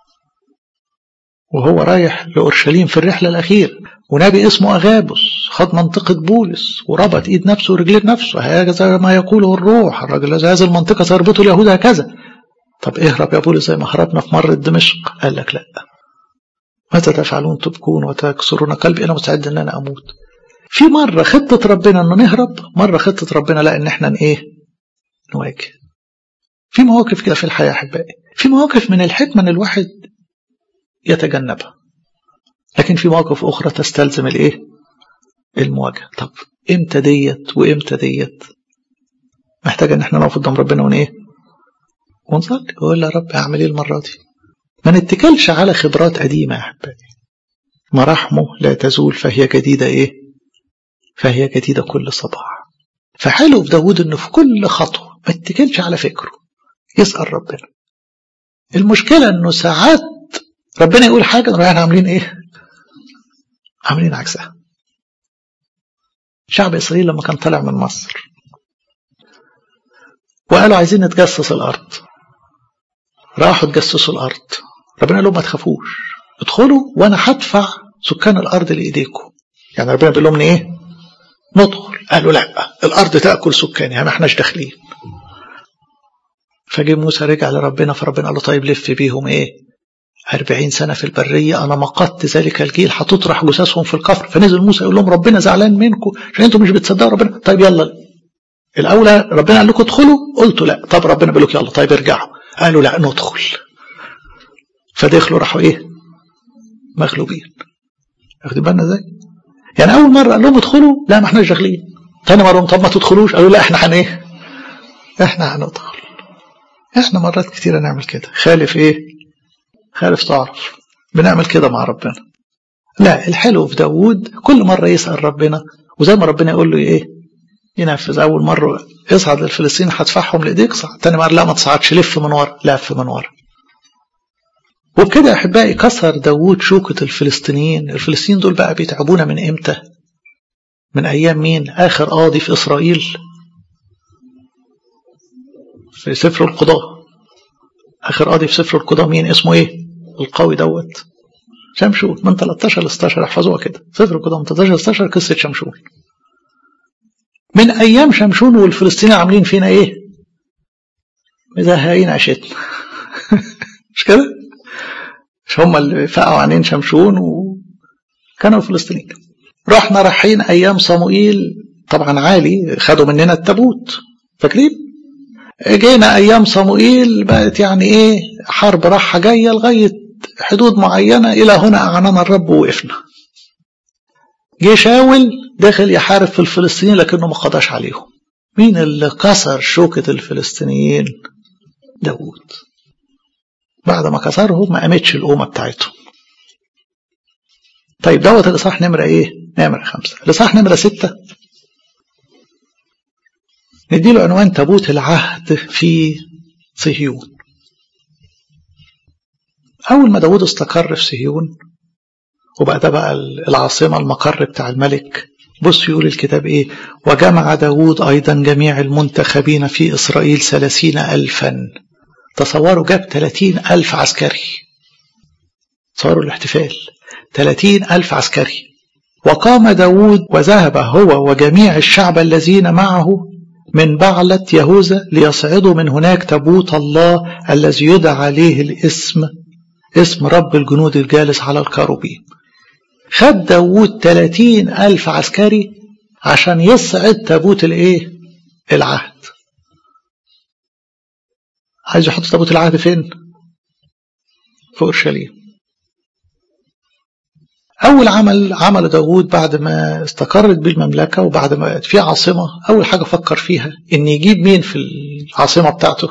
Speaker 1: وهو رايح لأورشليم في الرحلة الأخيرة ونبي اسمه أغابس خد منطقة بولس وربط إيد نفسه ورجلين نفسه هكذا ما يقوله الروح الرجل الذي هذه المنطقة سيربطه اليهود هكذا طب اهرب يا بولس زي ما هربنا في مرة دمشق قال لك لا متى تفعلون تبكون وتكسرون قلبي أنا مستعد أن أنا أموت في مرة خطة ربنا أنه نهرب مرة خطة ربنا لا أن احنا ايه نواجه في مواقف كده في الحياة أحبائي في مواقف من الحكمة أن الواحد يتجنبها لكن في مواقف أخرى تستلزم الإيه المواجهة طب إمتى ديت وإمتى ديت محتاج أن احنا نقف قدام ربنا ونإيه ونصلي ويقول يا رب أعمل إيه المرة دي ما نتكلش على خبرات قديمة يا أحبائي مراحمه لا تزول فهي جديدة إيه فهي جديدة كل صباح فحلو في داود أنه في كل خطوة ما اتكلش على فكره يسأل ربنا المشكلة أنه ساعات ربنا يقول حاجة نروح احنا عاملين إيه عاملين عكسها شعب إسرائيل لما كان طالع من مصر وقالوا عايزين نتجسس الأرض راحوا تجسسوا الأرض ربنا قال لهم ما تخافوش ادخلوا وأنا هدفع سكان الأرض لإيديكم يعني ربنا بيقول لهم إيه ندخل قالوا لا الأرض تأكل سكانها ما احناش داخلين فجه موسى رجع لربنا فربنا قال له طيب لف بيهم ايه أربعين سنة في البرية أنا مقدت ذلك الجيل هتطرح جثثهم في الكفر فنزل موسى يقول لهم ربنا زعلان منكم عشان انتم مش بتصدقوا ربنا طيب يلا الأولى ربنا قال لكم ادخلوا قلتوا لا طب ربنا بيقول لك يلا طيب ارجعوا قالوا لا ندخل فدخلوا راحوا ايه مغلوبين واخدين بالنا ازاي يعني أول مرة قال لهم ادخلوا لا ما احناش داخلين تاني مرة طب ما تدخلوش قالوا لا احنا هن ايه احنا هندخل احنا مرات كتيرة نعمل كده خالف ايه خالف تعرف بنعمل كده مع ربنا لا الحلو في داود كل مرة يسأل ربنا وزي ما ربنا يقول له ايه ينفذ اول مرة اصعد للفلسطين هدفعهم لايديك صعد تاني مرة لا ما تصعدش لف من ورا لف من ورا وبكده يا احبائي كسر داود شوكة الفلسطينيين الفلسطينيين دول بقى بيتعبونا من امتى من ايام مين اخر قاضي في اسرائيل في سفر القضاء آخر قاضي في سفر القضاء مين اسمه إيه القوي دوت شمشون من 13 ل 16 احفظوها كده سفر القضاء من 13 ل 16 قصة شمشون من أيام شمشون والفلسطينيين عاملين فينا إيه مزهقين عشتنا مش كده مش هم اللي فقعوا عينين شمشون وكانوا الفلسطينيين رحنا رايحين أيام صموئيل طبعا عالي خدوا مننا التابوت فاكرين جينا ايام صموئيل بقت يعني ايه حرب راحة جاية لغاية حدود معينة الى هنا اعنانا الرب ووقفنا جه شاول داخل يحارب في الفلسطينيين لكنه ما قضاش عليهم مين اللي كسر شوكة الفلسطينيين داود بعد ما كسرهم ما قامتش الأمة بتاعتهم طيب دوت الإصحاح نمرة إيه؟ نمرة خمسة الإصحاح نمرة ستة نديله عنوان تابوت العهد في صهيون أول ما داود استقر في صهيون وبقى ده بقى العاصمة المقر بتاع الملك بص يقول الكتاب إيه وجمع داود أيضا جميع المنتخبين في إسرائيل ثلاثين ألفا تصوروا جاب ثلاثين ألف عسكري تصوروا الاحتفال ثلاثين ألف عسكري وقام داود وذهب هو وجميع الشعب الذين معه من بعلة يهوذا ليصعدوا من هناك تابوت الله الذي يدعى عليه الاسم اسم رب الجنود الجالس على الكروبين خد داود 30 ألف عسكري عشان يصعد تابوت الايه العهد عايز يحط تابوت العهد فين في اورشليم أول عمل عمل داود بعد ما استقرت بالمملكة وبعد ما في عاصمة أول حاجة فكر فيها إن يجيب مين في العاصمة بتاعته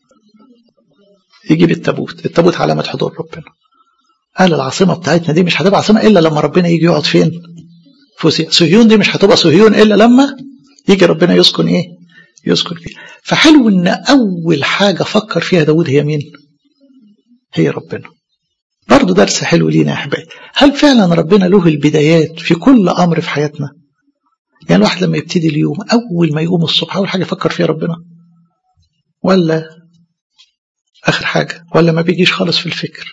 Speaker 1: يجيب التابوت التابوت علامة حضور ربنا قال العاصمة بتاعتنا دي مش هتبقى عاصمة إلا لما ربنا يجي يقعد فين في صهيون دي مش هتبقى صهيون إلا لما يجي ربنا يسكن إيه يسكن فيه فحلو إن أول حاجة فكر فيها داود هي مين هي ربنا برضه درس حلو لينا يا احبائي هل فعلا ربنا له البدايات في كل امر في حياتنا يعني الواحد لما يبتدي اليوم اول ما يقوم الصبح اول حاجه يفكر فيها ربنا ولا اخر حاجه ولا ما بيجيش خالص في الفكر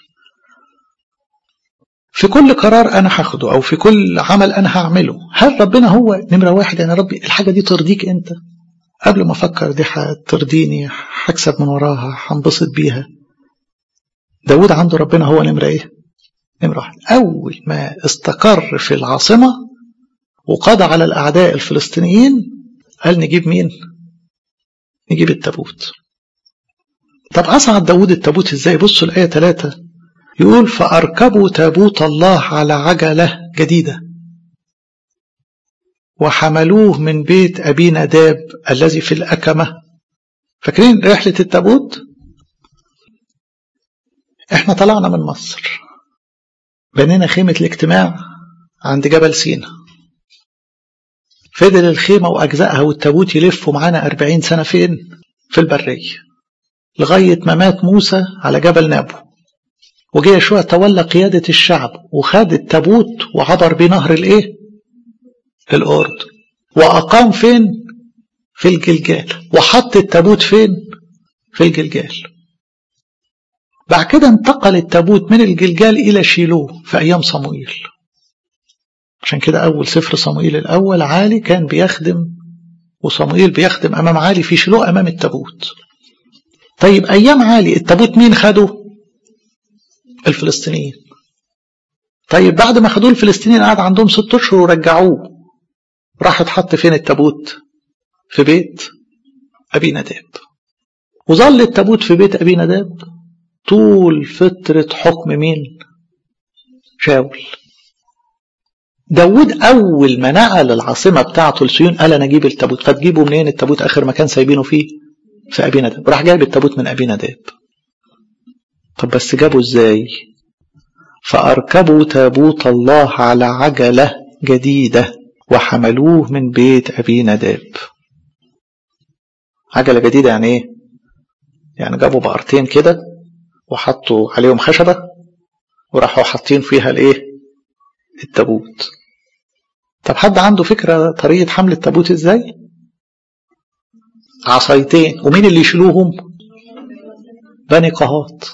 Speaker 1: في كل قرار انا هاخده او في كل عمل انا هعمله هل ربنا هو نمره واحد يعني ربي الحاجه دي ترضيك انت قبل ما افكر دي هترضيني هكسب من وراها هنبسط بيها داود عنده ربنا هو نمرة ايه نمرة واحد أول ما استقر في العاصمة وقضى على الأعداء الفلسطينيين قال نجيب مين نجيب التابوت طب أصعد داود التابوت إزاي بصوا الآية 3 يقول فأركبوا تابوت الله على عجلة جديدة وحملوه من بيت أبي نداب الذي في الأكمة فاكرين رحلة التابوت احنا طلعنا من مصر بنينا خيمة الاجتماع عند جبل سينا فضل الخيمة وأجزائها والتابوت يلفوا معانا أربعين سنة فين؟ في البرية لغاية ما مات موسى على جبل نابو وجه يشوع تولى قيادة الشعب وخد التابوت وعبر بيه نهر الايه؟ الأردن وأقام فين؟ في الجلجال وحط التابوت فين؟ في الجلجال بعد كده انتقل التابوت من الجلجال إلى شيلوه في أيام صموئيل عشان كده أول سفر صموئيل الأول عالي كان بيخدم وصموئيل بيخدم أمام عالي في شيلوه أمام التابوت طيب أيام عالي التابوت مين خده؟ الفلسطينيين طيب بعد ما خدوه الفلسطينيين قعد عندهم ست أشهر ورجعوه راح اتحط فين التابوت؟ في بيت أبي نداب وظل التابوت في بيت أبي نداب طول فترة حكم مين؟ شاول داود أول ما نقل العاصمة بتاعته لسيون قال أنا أجيب التابوت فتجيبه منين التابوت آخر مكان سايبينه فيه؟ في أبي نداب راح جايب التابوت من أبي نداب طب بس جابه إزاي؟ فأركبوا تابوت الله على عجلة جديدة وحملوه من بيت أبي نداب عجلة جديدة يعني إيه؟ يعني جابوا بقرتين كده وحطوا عليهم خشبة وراحوا حاطين فيها الإيه؟ التابوت طب حد عنده فكرة طريقة حمل التابوت إزاي؟ عصايتين ومين اللي يشيلوهم؟ بني قهات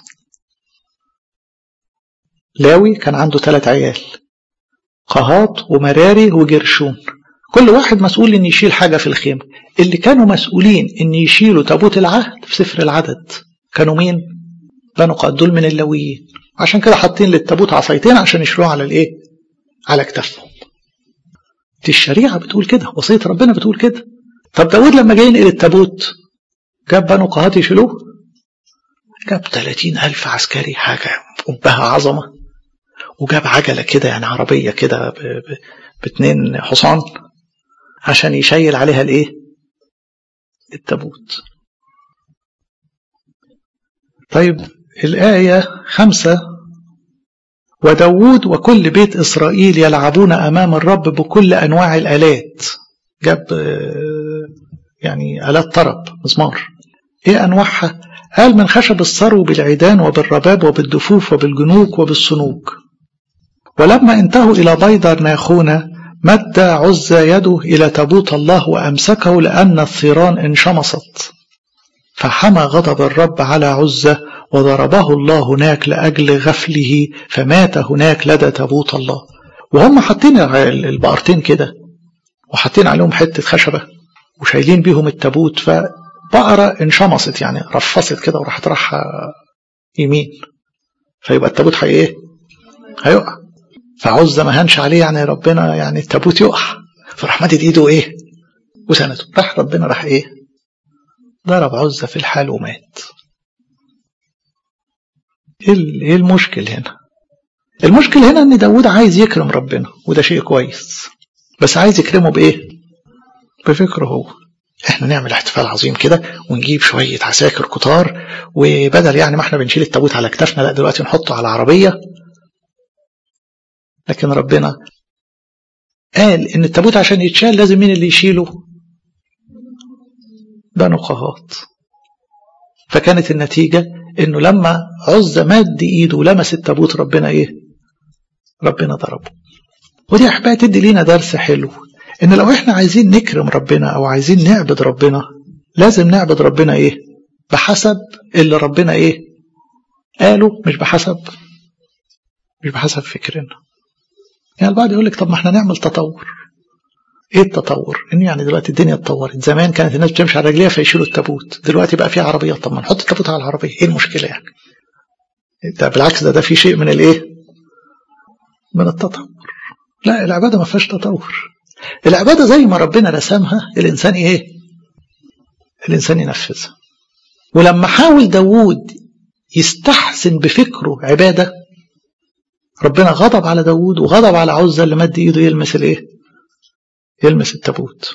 Speaker 1: لاوي كان عنده ثلاث عيال قهات ومراري وجرشون كل واحد مسؤول ان يشيل حاجة في الخيمة اللي كانوا مسؤولين ان يشيلوا تابوت العهد في سفر العدد كانوا مين بنو قهات دول من اللاويين عشان كده حاطين للتابوت عصايتين عشان يشيلوه على الايه على كتافهم دي الشريعة بتقول كده وصية ربنا بتقول كده طب داود لما جاي ينقل التابوت جاب بنو قهات يشيلوه جاب 30 ألف عسكري حاجة قبها عظمة وجاب عجلة كده يعني عربية كده باتنين حصان عشان يشيل عليها الايه التابوت طيب الآية خمسة وداود وكل بيت إسرائيل يلعبون أمام الرب بكل أنواع الآلات جاب يعني آلات طرب مزمار إيه أنواعها قال من خشب الثرو بالعيدان وبالرباب وبالدفوف وبالجنوك وبالصنوك ولما انتهوا إلى بيدر ناخونة مد عزى يده إلى تابوت الله وأمسكه لأن الثيران انشمصت فحمى غضب الرب على عزة وضربه الله هناك لأجل غفله فمات هناك لدى تابوت الله وهم حاطين البقرتين كده وحاطين عليهم حتة خشبة وشايلين بيهم التابوت فبقرة انشمصت يعني رفصت كده وراحت رايحة يمين فيبقى التابوت هي ايه؟ هيقع فعزة ما هنش عليه يعني ربنا يعني التابوت يقع فراح مدد ايده ايه؟ وسنده راح ربنا راح ايه؟ ضرب عزة في الحال ومات ايه المشكل هنا المشكل هنا ان داود عايز يكرم ربنا وده شيء كويس بس عايز يكرمه بايه بفكره هو احنا نعمل احتفال عظيم كده ونجيب شوية عساكر كتار وبدل يعني ما احنا بنشيل التابوت على كتافنا لا دلوقتي نحطه على عربية لكن ربنا قال ان التابوت عشان يتشال لازم مين اللي يشيله بنو قهات فكانت النتيجة انه لما عزة مد ايده ولمس التابوت ربنا ايه ربنا ضربه ودي احبائي تدي لينا درس حلو ان لو احنا عايزين نكرم ربنا او عايزين نعبد ربنا لازم نعبد ربنا ايه بحسب اللي ربنا ايه قاله مش بحسب مش بحسب فكرنا يعني البعض يقول لك طب ما احنا نعمل تطور ايه التطور ان يعني دلوقتي الدنيا اتطورت زمان كانت الناس بتمشي على رجليها فيشيلوا التابوت دلوقتي بقى في عربيات طب ما نحط التابوت على العربيه ايه المشكله يعني ده بالعكس ده ده في شيء من الايه من التطور لا العباده ما فيهاش تطور العباده زي ما ربنا رسمها الانسان ايه الانسان ينفذها ولما حاول داوود يستحسن بفكره عبادة ربنا غضب على داوود وغضب على عزة اللي مد ايده يلمس الايه يلمس التابوت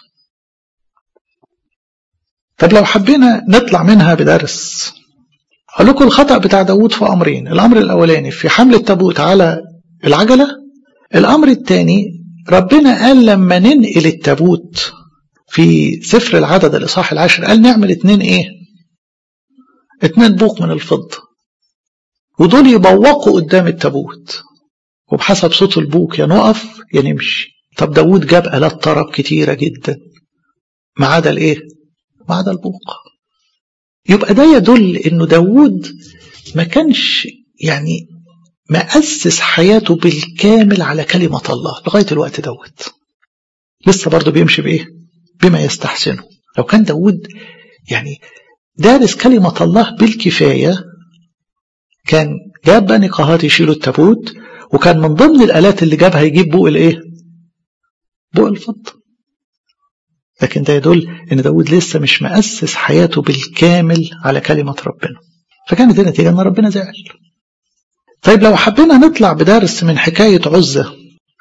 Speaker 1: طب لو حبينا نطلع منها بدرس أقول لكم الخطأ بتاع داوود في أمرين الأمر الأولاني في حمل التابوت على العجلة الأمر الثاني ربنا قال لما ننقل التابوت في سفر العدد الإصحاح العاشر قال نعمل اتنين إيه اتنين بوق من الفضة ودول يبوقوا قدام التابوت وبحسب صوت البوق يا نقف يا نمشي طب داوود جاب آلات طرب كتيرة جدا ما عدا الإيه ما عدا البوق يبقى ده يدل انه داوود ما كانش يعني مأسس حياته بالكامل على كلمة الله لغاية الوقت دوت لسه برضه بيمشي بإيه بما يستحسنه لو كان داوود يعني دارس كلمة الله بالكفاية كان جاب بني قهات يشيلوا التابوت وكان من ضمن الآلات اللي جابها يجيب بوق الإيه بوق الفضة لكن ده يدل ان داود لسه مش مؤسس حياته بالكامل على كلمة ربنا فكانت النتيجة ان ربنا زعل طيب لو حبينا نطلع بدرس من حكاية عزة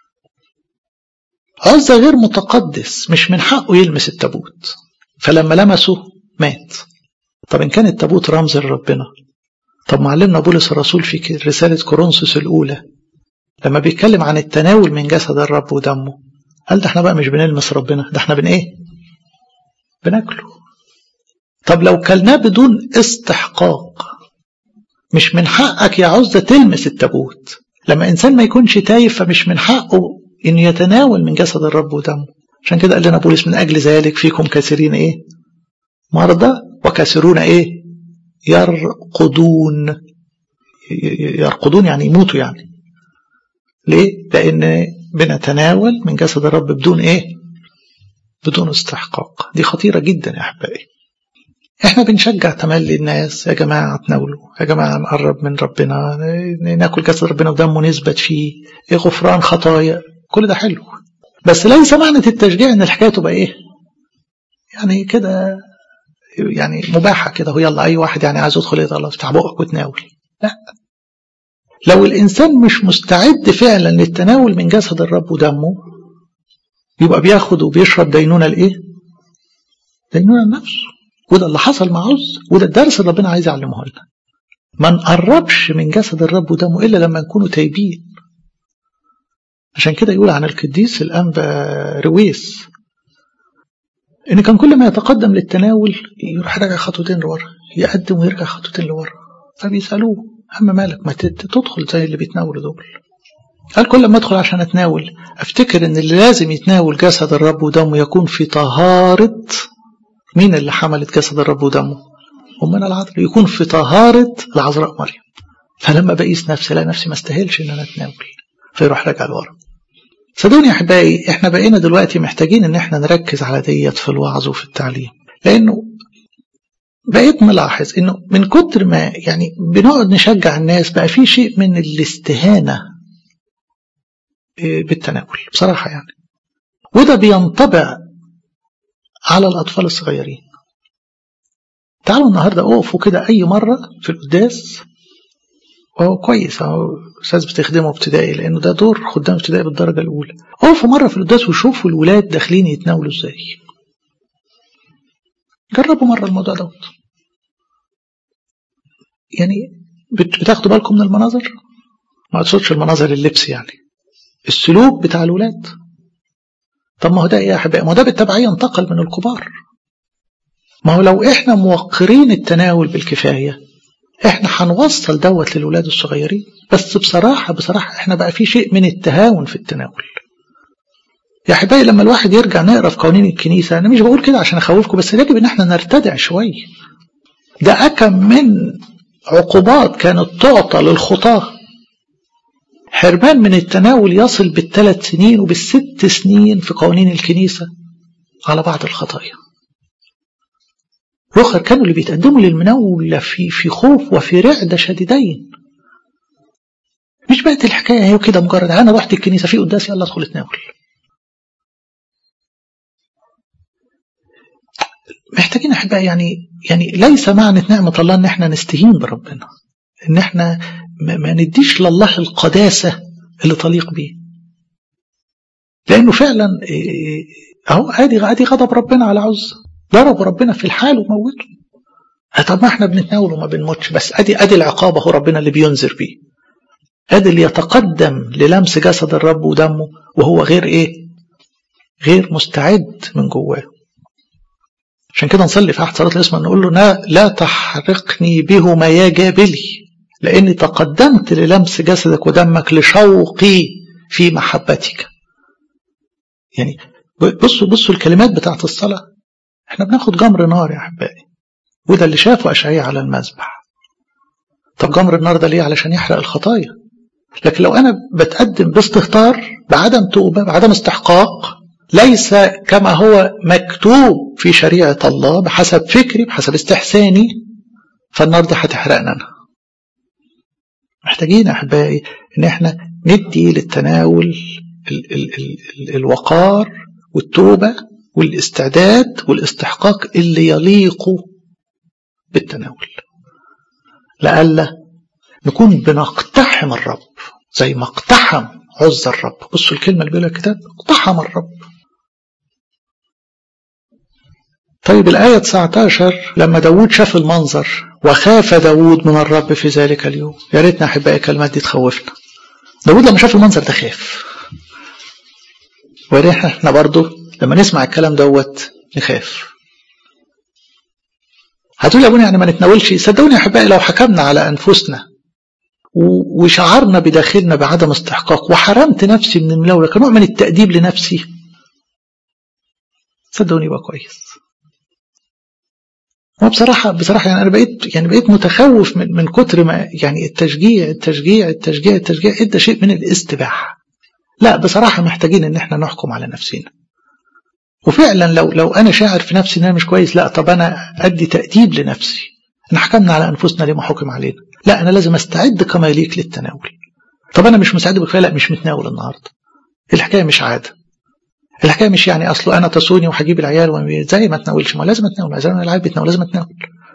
Speaker 1: عزة غير متقدس مش من حقه يلمس التابوت فلما لمسه مات طب إن كان التابوت رمز لربنا طب معلمنا بولس الرسول في رسالة كورنثوس الأولى لما بيتكلم عن التناول من جسد الرب ودمه قال ده احنا بقى مش بنلمس ربنا ده احنا بن ايه بناكله طب لو كلناه بدون استحقاق مش من حقك يا عزة تلمس التابوت لما انسان ما يكونش تايب فمش من حقه ان يتناول من جسد الرب ودمه عشان كده قال لنا بولس من اجل ذلك فيكم كثيرين ايه مرضى وكثيرون ايه يرقدون يرقدون يعني يموتوا يعني ليه لان بنتناول من جسد الرب بدون ايه بدون استحقاق دي خطيرة جدا يا أحبائي احنا بنشجع تملي الناس يا جماعة تناولوا يا جماعة نقرب من ربنا ناكل جسد ربنا ودمه نثبت فيه إيه غفران خطايا كل ده حلو بس ليس معنى التشجيع ان الحكاية تبقى ايه يعني كده يعني مباحة كده هو يلا اي واحد يعني عايز يدخل يلا افتح بقك وتناول لا لو الإنسان مش مستعد فعلا للتناول من جسد الرب ودمه يبقى بياخد وبيشرب دينونة الإيه؟ دينونة النفس وده اللي حصل مع عز وده الدرس اللي ربنا عايز يعلمه لنا ما نقربش من جسد الرب ودمه إلا لما نكونوا تايبين عشان كده يقول عن القديس الأنبا رويس إن كان كل ما يتقدم للتناول يروح راجع خطوتين لورا يقدم ويرجع خطوتين لورا فبيسألوه أما مالك ما تدخل زي اللي بيتناولوا دول قال كل ما أدخل عشان أتناول أفتكر إن اللي لازم يتناول جسد الرب ودمه يكون في طهارة مين اللي حملت جسد الرب ودمه أمنا العذراء يكون في طهارة العذراء مريم فلما بقيس نفسي لا نفسي ما استاهلش إن أنا أتناول فيروح راجع لورا صدقوني يا أحبائي إحنا بقينا دلوقتي محتاجين إن إحنا نركز على ديت في الوعظ وفي التعليم لأنه بقيت ملاحظ انه من كتر ما يعني بنقعد نشجع الناس بقى في شيء من الاستهانة بالتناول بصراحة يعني وده بينطبع على الأطفال الصغيرين تعالوا النهاردة اقفوا كده أي مرة في القداس وهو كويس اهو أستاذ بتخدمه ابتدائي لأنه ده دور خدام ابتدائي بالدرجة الأولى اقفوا مرة في القداس وشوفوا الولاد داخلين يتناولوا ازاي جربوا مرة الموضوع دوت يعني بتاخدوا بالكم من المناظر ما اقصدش المناظر اللبس يعني السلوك بتاع الولاد طب ما هو ده ايه يا احبائي ما هو ده بالتبعيه انتقل من الكبار ما هو لو احنا موقرين التناول بالكفايه احنا هنوصل دوت للولاد الصغيرين بس بصراحه بصراحه احنا بقى في شيء من التهاون في التناول يا احبائي لما الواحد يرجع نقرا في قوانين الكنيسه انا مش بقول كده عشان اخوفكم بس يجب ان احنا نرتدع شويه ده اكم من عقوبات كانت تعطى للخطاه حرمان من التناول يصل بالثلاث سنين وبالست سنين في قوانين الكنيسه على بعض الخطايا رخر كانوا اللي بيتقدموا للمناولة في في خوف وفي رعدة شديدين مش بقت الحكاية هي كده مجرد أنا رحت الكنيسة في قداس يلا ادخل اتناول محتاجين احبائي يعني يعني ليس معنى نعمه الله ان احنا نستهين بربنا ان احنا ما نديش لله القداسه اللي تليق بيه لانه فعلا اهو ادي ادي غضب ربنا على عزة ضرب ربنا في الحال وموته طب ما احنا بنتناول وما بنموتش بس ادي ادي العقاب اهو ربنا اللي بينذر بيه ادي اللي يتقدم للمس جسد الرب ودمه وهو غير ايه غير مستعد من جواه عشان كده نصلي في احد صلاه الاسم نقول له لا تحرقني بهما يا جابلي لاني تقدمت للمس جسدك ودمك لشوقي في محبتك يعني بصوا بصوا الكلمات بتاعت الصلاه احنا بناخد جمر نار يا احبائي وده اللي شافه اشعياء على المذبح طب جمر النار ده ليه علشان يحرق الخطايا لكن لو انا بتقدم باستهتار بعدم توبه بعدم استحقاق ليس كما هو مكتوب في شريعه الله بحسب فكري بحسب استحساني فالنار دي هتحرقنا انا محتاجين احبائي ان احنا ندي للتناول ال ال ال ال الوقار والتوبه والاستعداد والاستحقاق اللي يليق بالتناول لئلا نكون بنقتحم الرب زي ما اقتحم عز الرب بصوا الكلمة اللي بيقولها الكتاب اقتحم الرب طيب الآية 19 لما داود شاف المنظر وخاف داود من الرب في ذلك اليوم يا ريتنا أحبائي الكلمات دي تخوفنا داود لما شاف المنظر ده خاف وريحنا احنا برضو لما نسمع الكلام دوت نخاف هتقول يا ابونا يعني ما نتناولش صدقوني يا احبائي لو حكمنا على انفسنا وشعرنا بداخلنا بعدم استحقاق وحرمت نفسي من المناوله كنوع من التأديب لنفسي صدقوني يبقى كويس وبصراحة بصراحة يعني أنا بقيت يعني بقيت متخوف من من كتر ما يعني التشجيع التشجيع التشجيع التشجيع ادى شيء من الاستباحة. لا بصراحة محتاجين إن احنا نحكم على نفسنا. وفعلا لو لو أنا شاعر في نفسي إن أنا مش كويس لا طب أنا أدي تأديب لنفسي. إن حكمنا على أنفسنا ليه ما حكم علينا؟ لا أنا لازم أستعد كما يليق للتناول. طب أنا مش مستعد بكفاية لا مش متناول النهاردة. الحكاية مش عادة. الحكايه مش يعني اصله انا تصوني وهجيب العيال زي ما تناولش ما لازم اتناول زي ما العيال بتناول لازم اتناول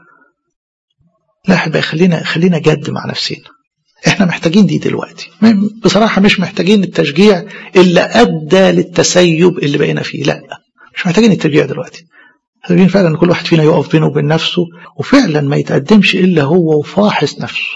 Speaker 1: لا احبائي خلينا خلينا جد مع نفسنا احنا محتاجين دي دلوقتي بصراحه مش محتاجين التشجيع اللي ادى للتسيب اللي بقينا فيه لا مش محتاجين التشجيع دلوقتي محتاجين فعلا ان كل واحد فينا يقف بينه وبين نفسه وفعلا ما يتقدمش الا هو وفاحص نفسه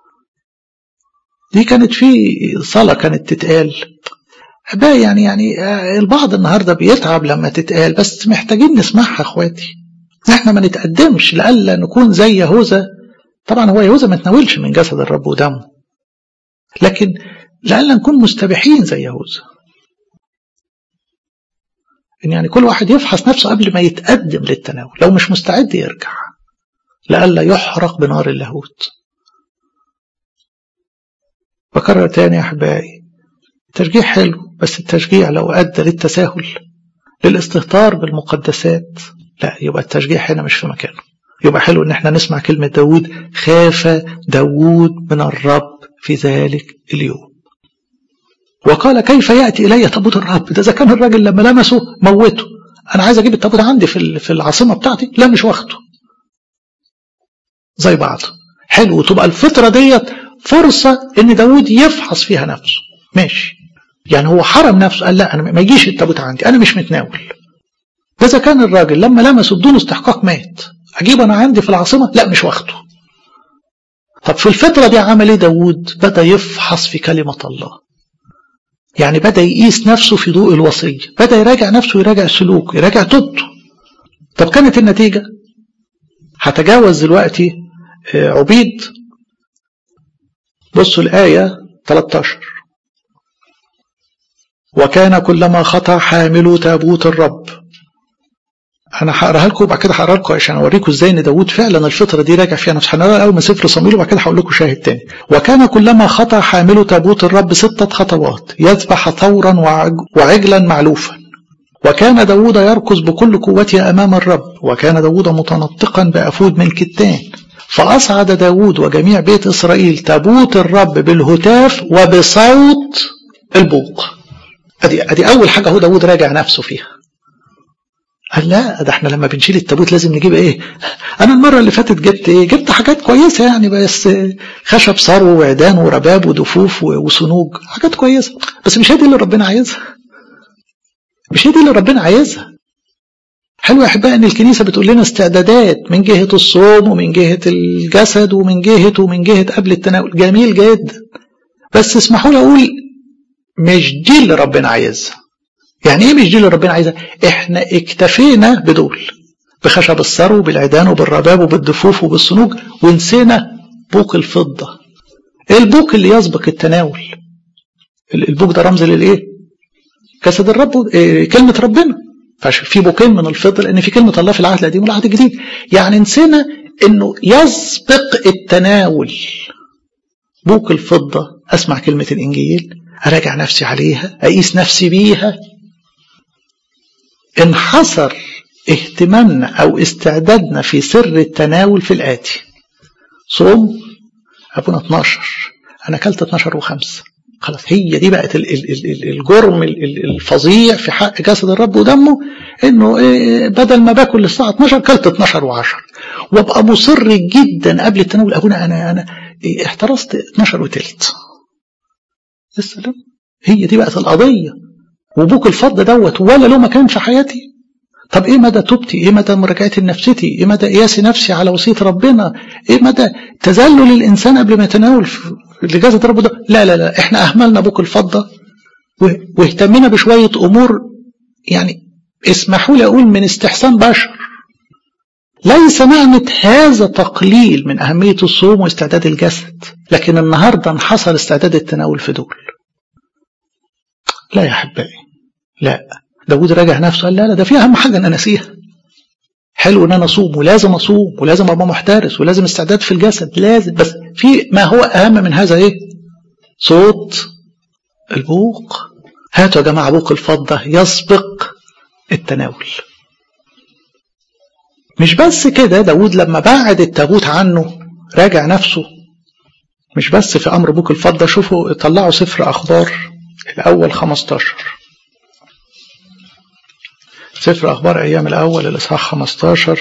Speaker 1: دي كانت في صلاه كانت تتقال بقى يعني يعني البعض النهارده بيتعب لما تتقال بس محتاجين نسمعها اخواتي احنا ما نتقدمش لألا نكون زي يهوذا طبعا هو يهوذا ما تناولش من جسد الرب ودمه لكن لألا نكون مستبيحين زي يهوذا إن يعني كل واحد يفحص نفسه قبل ما يتقدم للتناول لو مش مستعد يرجع لألا يحرق بنار اللاهوت بكرر تاني يا أحبائي التشجيع حلو بس التشجيع لو أدى للتساهل للاستهتار بالمقدسات لا يبقى التشجيع هنا مش في مكانه يبقى حلو ان احنا نسمع كلمة داود خاف داود من الرب في ذلك اليوم وقال كيف يأتي إلي تابوت الرب ده إذا كان الراجل لما لمسه موته أنا عايز أجيب التابوت عندي في في العاصمة بتاعتي لا مش واخده زي بعض حلو تبقى الفترة ديت فرصة ان داود يفحص فيها نفسه ماشي يعني هو حرم نفسه قال لا انا ما يجيش التابوت عندي انا مش متناول ده اذا كان الراجل لما لمسه بدون استحقاق مات اجيب انا عندي في العاصمه لا مش واخده طب في الفتره دي عمل ايه داوود بدا يفحص في كلمه الله يعني بدا يقيس نفسه في ضوء الوصيه بدا يراجع نفسه يراجع سلوكه يراجع توبته طب كانت النتيجه هتجاوز دلوقتي عبيد بصوا الايه 13 وكان كلما خطى حامل تابوت الرب انا هقراها لكم وبعد كده هقرا لكم عشان اوريكم ازاي ان داوود فعلا الفتره دي راجع فيها نفسه هنقرا الاول من سفر صمويل وبعد كده هقول لكم شاهد تاني وكان كلما خطى حامل تابوت الرب ستة خطوات يذبح ثورا وعجلا معلوفا وكان داوود يركض بكل قوته امام الرب وكان داوود متنطقا بافود من كتان فاصعد داوود وجميع بيت اسرائيل تابوت الرب بالهتاف وبصوت البوق ادي ادي اول حاجه هو داوود راجع نفسه فيها قال لا ده احنا لما بنشيل التابوت لازم نجيب ايه انا المره اللي فاتت جبت ايه جبت حاجات كويسه يعني بس خشب صرو وعيدان ورباب ودفوف وصنوج حاجات كويسه بس مش هي دي اللي ربنا عايزها مش هي دي اللي ربنا عايزها حلو يا احبائي ان الكنيسه بتقول لنا استعدادات من جهه الصوم ومن جهه الجسد ومن جهه ومن جهه قبل التناول جميل جدا بس اسمحوا لي اقول مش دي اللي ربنا عايزها يعني ايه مش دي اللي ربنا عايزها احنا اكتفينا بدول بخشب الثرو بالعيدان وبالرباب وبالدفوف وبالصنوج ونسينا بوق الفضه ايه البوق اللي يسبق التناول البوق ده رمز للايه جسد الرب إيه كلمه ربنا ففي بوكين من الفضه لان في كلمه الله في العهد القديم والعهد الجديد يعني نسينا انه يسبق التناول بوق الفضه اسمع كلمه الانجيل اراجع نفسي عليها اقيس نفسي بيها انحصر اهتمامنا او استعدادنا في سر التناول في الاتي صوم ابونا 12 انا اكلت 12 و5 خلاص هي دي بقت الجرم الفظيع في حق جسد الرب ودمه انه بدل ما باكل الساعه 12 كلت 12 و10 وابقى مصر جدا قبل التناول ابونا انا انا احترست 12 وتلت السلام هي دي بقت القضيه وبوك الفض دوت ولا له مكان في حياتي طب ايه مدى توبتي ايه مدى مراجعتي لنفسيتي ايه مدى قياسي نفسي على وصيه ربنا ايه مدى تذلل الانسان قبل ما يتناول لجسد ربه ده لا لا لا احنا اهملنا بوك الفضه واهتمينا بشويه امور يعني اسمحوا لي اقول من استحسان بشر ليس معنى هذا تقليل من أهمية الصوم واستعداد الجسد لكن النهاردة انحصر استعداد التناول في دول لا يا أحبائي لا داود راجع نفسه قال لا لا ده في أهم حاجة أنا نسيها حلو ان انا اصوم ولازم اصوم ولازم ابقى محترس ولازم استعداد في الجسد لازم بس في ما هو اهم من هذا ايه صوت البوق هاتوا يا جماعه بوق الفضه يسبق التناول مش بس كده داود لما بعد التابوت عنه راجع نفسه مش بس في أمر بوك الفضة شوفوا طلعوا سفر أخبار الأول 15 سفر أخبار أيام الأول الإصحاح 15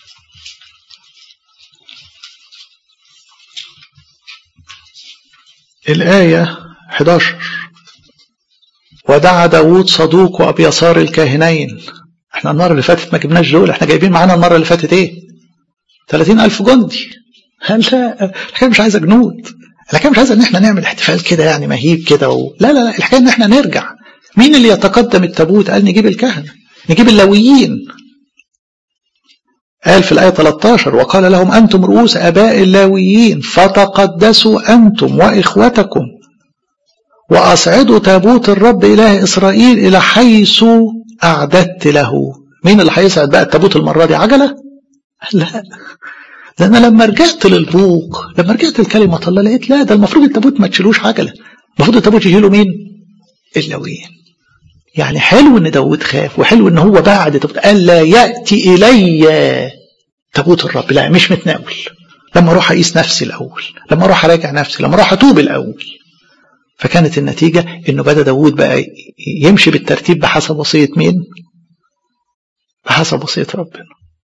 Speaker 1: الآية 11 ودعا داود صدوق وأبيصار الكاهنين احنا المرة اللي فاتت ما جبناش دول احنا جايبين معانا المرة اللي فاتت ايه 30 ألف جندي لا الحكاية مش عايزة جنود الحكاية مش عايزة ان احنا نعمل احتفال كده يعني مهيب كده و... لا لا لا الحكاية ان احنا نرجع مين اللي يتقدم التابوت قال نجيب الكهنة نجيب اللويين قال في الآية 13 وقال لهم أنتم رؤوس أباء اللاويين فتقدسوا أنتم وإخوتكم وأصعدوا تابوت الرب إله إسرائيل إلى حيث أعددت له مين اللي هيسعد بقى التابوت المرة دي عجلة لا ده أنا لما رجعت للبوق لما رجعت لكلمة الله لقيت لا ده المفروض التابوت ما تشيلوش عجلة المفروض التابوت يشيله مين اللويين يعني حلو ان داود خاف وحلو ان هو بعد تابوت قال لا يأتي إلي تابوت الرب لا مش متناول لما اروح اقيس نفسي الاول لما اروح اراجع نفسي لما اروح اتوب الاول فكانت النتيجة انه بدأ داود بقى يمشي بالترتيب بحسب وصية مين بحسب وصية ربنا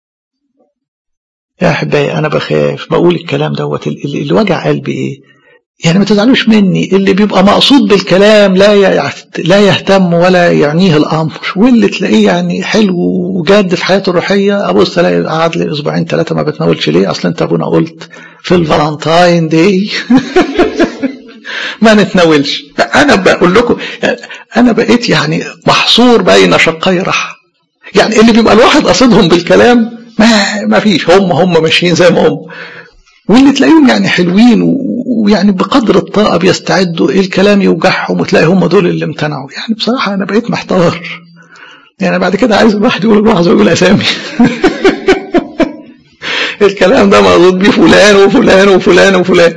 Speaker 1: يا أحبائي أنا بخاف بقول الكلام دوت اللي وجع قلبي إيه يعني ما تزعلوش مني اللي بيبقى مقصود بالكلام لا لا يهتم ولا يعنيه الأمر واللي تلاقيه يعني حلو وجاد في حياته الروحية أبص تلاقي قعد لي أسبوعين ثلاثة ما بتناولش ليه أصل أنت أبونا قلت في الفالنتاين دي ما نتناولش انا بقول لكم انا بقيت يعني محصور بين شقي رحى يعني اللي بيبقى الواحد قصدهم بالكلام ما ما فيش هم هم ماشيين زي ما هم واللي تلاقيهم يعني حلوين ويعني بقدر الطاقه بيستعدوا ايه الكلام يوجعهم وتلاقي هم دول اللي امتنعوا يعني بصراحه انا بقيت محتار يعني بعد كده عايز الواحد يقول الواحد يقول اسامي الكلام ده مقصود بيه فلان وفلان وفلان وفلان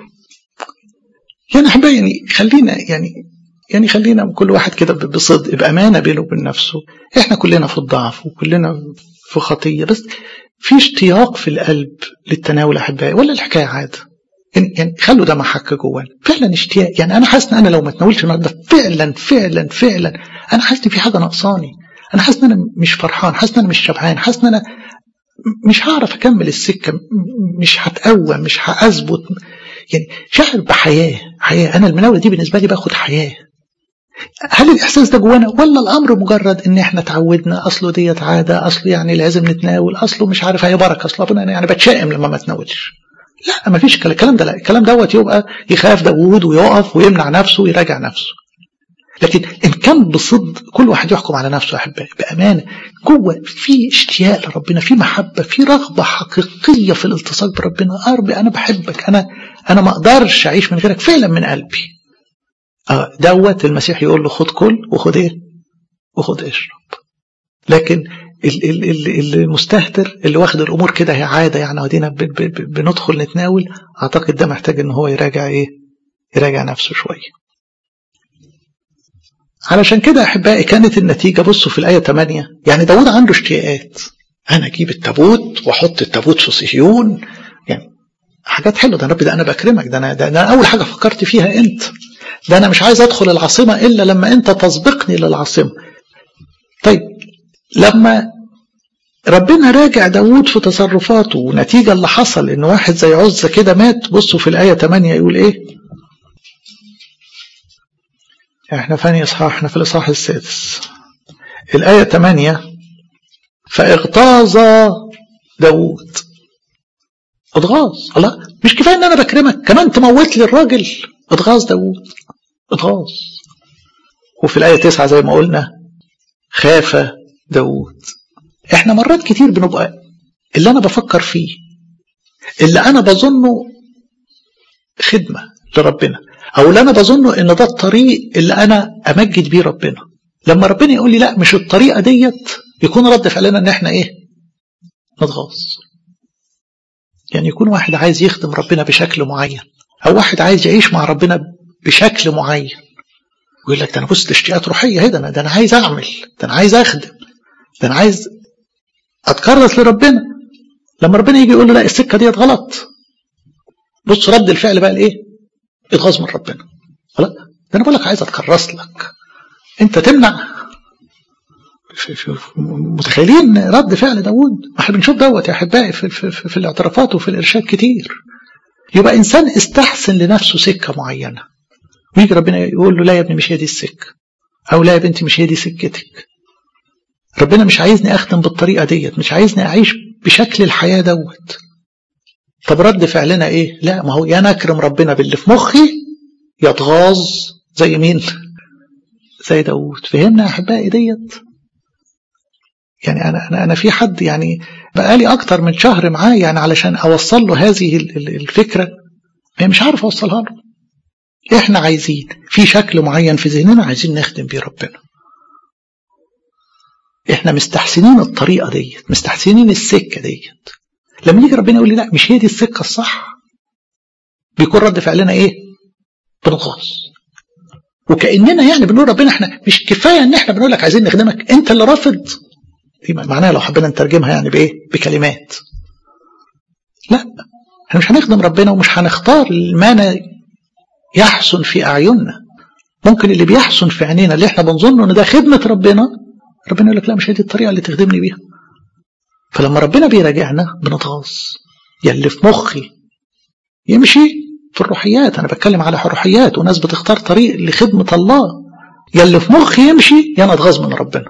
Speaker 1: يعني احبائي يعني خلينا يعني يعني خلينا كل واحد كده بصدق بامانه بينه وبين نفسه احنا كلنا في الضعف وكلنا في خطيه بس في اشتياق في القلب للتناول احبائي ولا الحكايه عاده يعني, يعني خلوا ده محك جوانا فعلا اشتياق يعني انا حاسس ان انا لو ما تناولش النهارده فعلا فعلا فعلا انا حاسس ان في حاجه ناقصاني انا حاسس ان انا مش فرحان حاسس ان انا مش شبعان حاسس ان انا مش هعرف اكمل السكه مش هتقوى مش هاثبت يعني شاعر بحياه حياه انا المناوله دي بالنسبه لي باخد حياه هل الاحساس ده جوانا ولا الامر مجرد ان احنا اتعودنا اصله ديت عاده اصله يعني لازم نتناول اصله مش عارف هي بركه اصله ربنا يعني بتشائم لما ما اتناولش لا ما فيش الكلام ده لا الكلام دوت يبقى يخاف داوود ويقف ويمنع نفسه ويراجع نفسه لكن ان كان بصدق كل واحد يحكم على نفسه يا احبائي بامانه جوه في اشتياق لربنا في محبه في رغبه حقيقيه في الالتصاق بربنا آه ربي انا بحبك انا انا ما اقدرش اعيش من غيرك فعلا من قلبي اه دوت المسيح يقول له خد كل وخد ايه وخد اشرب لكن المستهتر اللي واخد الامور كده هي عاده يعني ودينا بندخل نتناول اعتقد ده محتاج ان هو يراجع ايه يراجع نفسه شويه علشان كده احبائي كانت النتيجه بصوا في الايه 8 يعني داود عنده اشتياقات انا اجيب التابوت واحط التابوت في صهيون يعني حاجات حلوه ده ربي ده انا بكرمك ده انا ده انا اول حاجه فكرت فيها انت ده انا مش عايز ادخل العاصمه الا لما انت تسبقني للعاصمه طيب لما ربنا راجع داود في تصرفاته ونتيجة اللي حصل ان واحد زي عزة كده مات بصوا في الآية 8 يقول ايه احنا فاني اصحاح احنا في الاصحاح السادس الآية 8 فاغتاظ داود اتغاظ الله مش كفاية ان انا بكرمك كمان تموت لي الراجل اتغاظ داود اتغاظ وفي الآية 9 زي ما قلنا خاف داود احنا مرات كتير بنبقى اللي انا بفكر فيه اللي انا بظنه خدمة لربنا او اللي انا بظنه ان ده الطريق اللي انا امجد بيه ربنا لما ربنا يقول لي لا مش الطريقة ديت يكون رد فعلنا ان احنا ايه نتغاظ يعني يكون واحد عايز يخدم ربنا بشكل معين او واحد عايز يعيش مع ربنا بشكل معين ويقول لك ده انا بص ده اشتياقات روحيه اهي ده انا ده انا عايز اعمل ده انا عايز اخدم ده انا عايز اتكرس لربنا لما ربنا يجي يقول له لا السكه ديت غلط بص رد الفعل بقى لايه؟ اتغاظ من ربنا لا ده انا بقول لك عايز اتكرس لك انت تمنع متخيلين رد فعل داوود ما احنا بنشوف دوت يا احبائي في, في, في, في الاعترافات وفي الارشاد كتير يبقى انسان استحسن لنفسه سكه معينه ويجي ربنا يقول له لا يا ابني مش هي دي السكه او لا يا بنتي مش هي دي سكتك ربنا مش عايزني اخدم بالطريقه ديت مش عايزني اعيش بشكل الحياه دوت طب رد فعلنا ايه لا ما هو يا انا اكرم ربنا باللي في مخي يتغاظ زي مين زي داوود فهمنا يا احبائي ديت يعني انا انا انا في حد يعني بقالي اكتر من شهر معاه يعني علشان اوصل له هذه الفكره مش عارف اوصلها له احنا عايزين في شكل معين في ذهننا عايزين نخدم بيه ربنا احنا مستحسنين الطريقه ديت مستحسنين السكه ديت لما يجي ربنا يقول لي لا مش هي دي السكه الصح بيكون رد فعلنا ايه بنغاظ وكاننا يعني بنقول ربنا احنا مش كفايه ان احنا بنقول لك عايزين نخدمك انت اللي رافض دي معناها لو حبينا نترجمها يعني بايه بكلمات لا احنا مش هنخدم ربنا ومش هنختار ما يحسن في اعيننا ممكن اللي بيحسن في عينينا اللي احنا بنظنه ان ده خدمه ربنا ربنا يقول لك لا مش هي دي الطريقه اللي تخدمني بيها فلما ربنا بيراجعنا بنتغاظ يلي في مخي يمشي في الروحيات انا بتكلم على روحيات وناس بتختار طريق لخدمه الله يلي في مخي يمشي يا انا اتغاظ من ربنا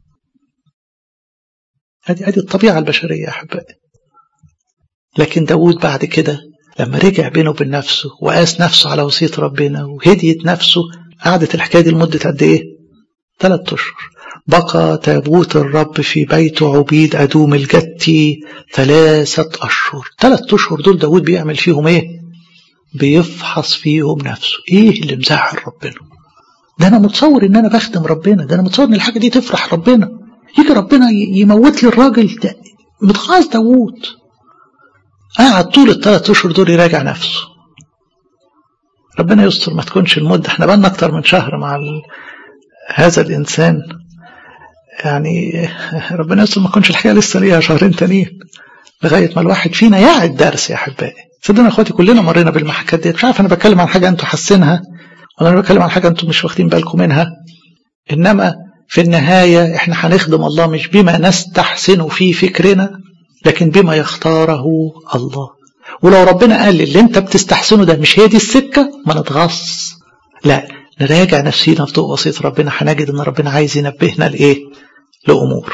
Speaker 1: هذه هذه الطبيعه البشريه يا احبائي لكن داود بعد كده لما رجع بينه وبين نفسه وقاس نفسه على وصيه ربنا وهديت نفسه قعدت الحكايه دي لمده قد ايه؟ ثلاث اشهر بقى تابوت الرب في بيت عبيد أدوم الجتي ثلاثة أشهر ثلاث أشهر دول داود بيعمل فيهم إيه بيفحص فيهم نفسه إيه اللي مزعل ربنا ده أنا متصور إن أنا بخدم ربنا ده أنا متصور إن الحاجة دي تفرح ربنا يجي ربنا يموت لي الراجل ده متغاظ داود قعد طول الثلاث أشهر دول يراجع نفسه ربنا يستر ما تكونش المدة احنا بقالنا أكتر من شهر مع ال... هذا الإنسان يعني ربنا يستر ما تكونش الحقيقة لسه ليها شهرين تانيين لغاية ما الواحد فينا يعد درس يا أحبائي صدقنا اخواتي كلنا مرينا بالمحكات دي مش عارف أنا بتكلم عن حاجة أنتوا حاسينها ولا أنا بتكلم عن حاجة أنتوا مش واخدين بالكم منها إنما في النهاية احنا هنخدم الله مش بما نستحسن في فكرنا لكن بما يختاره الله ولو ربنا قال اللي انت بتستحسنه ده مش هي دي السكة ما نتغص لا نراجع نفسينا في ضوء وصية ربنا هنجد ان ربنا عايز ينبهنا لايه لأمور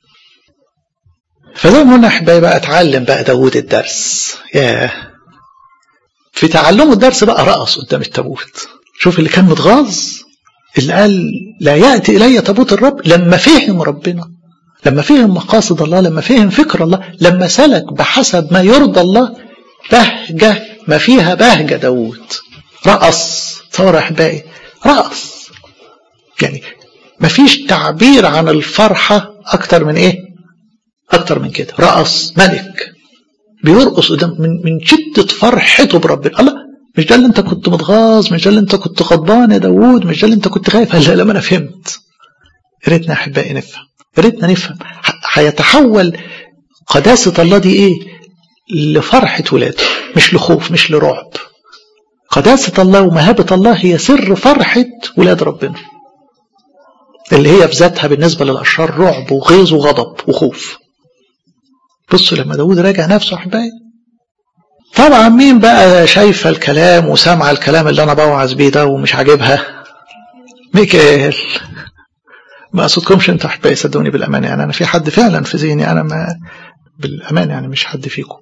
Speaker 1: فزي ما قلنا احبائي بقى اتعلم بقى داوود الدرس ياه في تعلمه الدرس بقى رقص قدام التابوت شوف اللي كان متغاظ اللي قال لا يأتي إلي تابوت الرب لما فهم ربنا لما فهم مقاصد الله لما فهم فكر الله لما سلك بحسب ما يرضى الله بهجة ما فيها بهجة داوود رقص تصور أحبائي رقص يعني ما فيش تعبير عن الفرحة أكتر من إيه أكتر من كده رقص ملك بيرقص قدام من من شدة فرحته بربنا الله مش ده اللي انت كنت متغاظ مش ده اللي انت كنت غضبان يا داوود مش ده اللي انت كنت خايف لا لما انا فهمت يا ريتنا احبائي نفهم يا ريتنا نفهم هيتحول قداسة الله دي ايه لفرحة ولاده مش لخوف مش لرعب قداسة الله ومهابة الله هي سر فرحة ولاد ربنا اللي هي في ذاتها بالنسبة للأشرار رعب وغيظ وغضب وخوف بصوا لما داود راجع نفسه أحبائي طبعا مين بقى شايفة الكلام وسامعة الكلام اللي أنا بوعظ بيه ده ومش عاجبها ميكائيل ما أقصدكمش أنتوا أحبائي صدقوني بالأمانة يعني أنا في حد فعلا في ذهني أنا ما بالأمانة يعني مش حد فيكم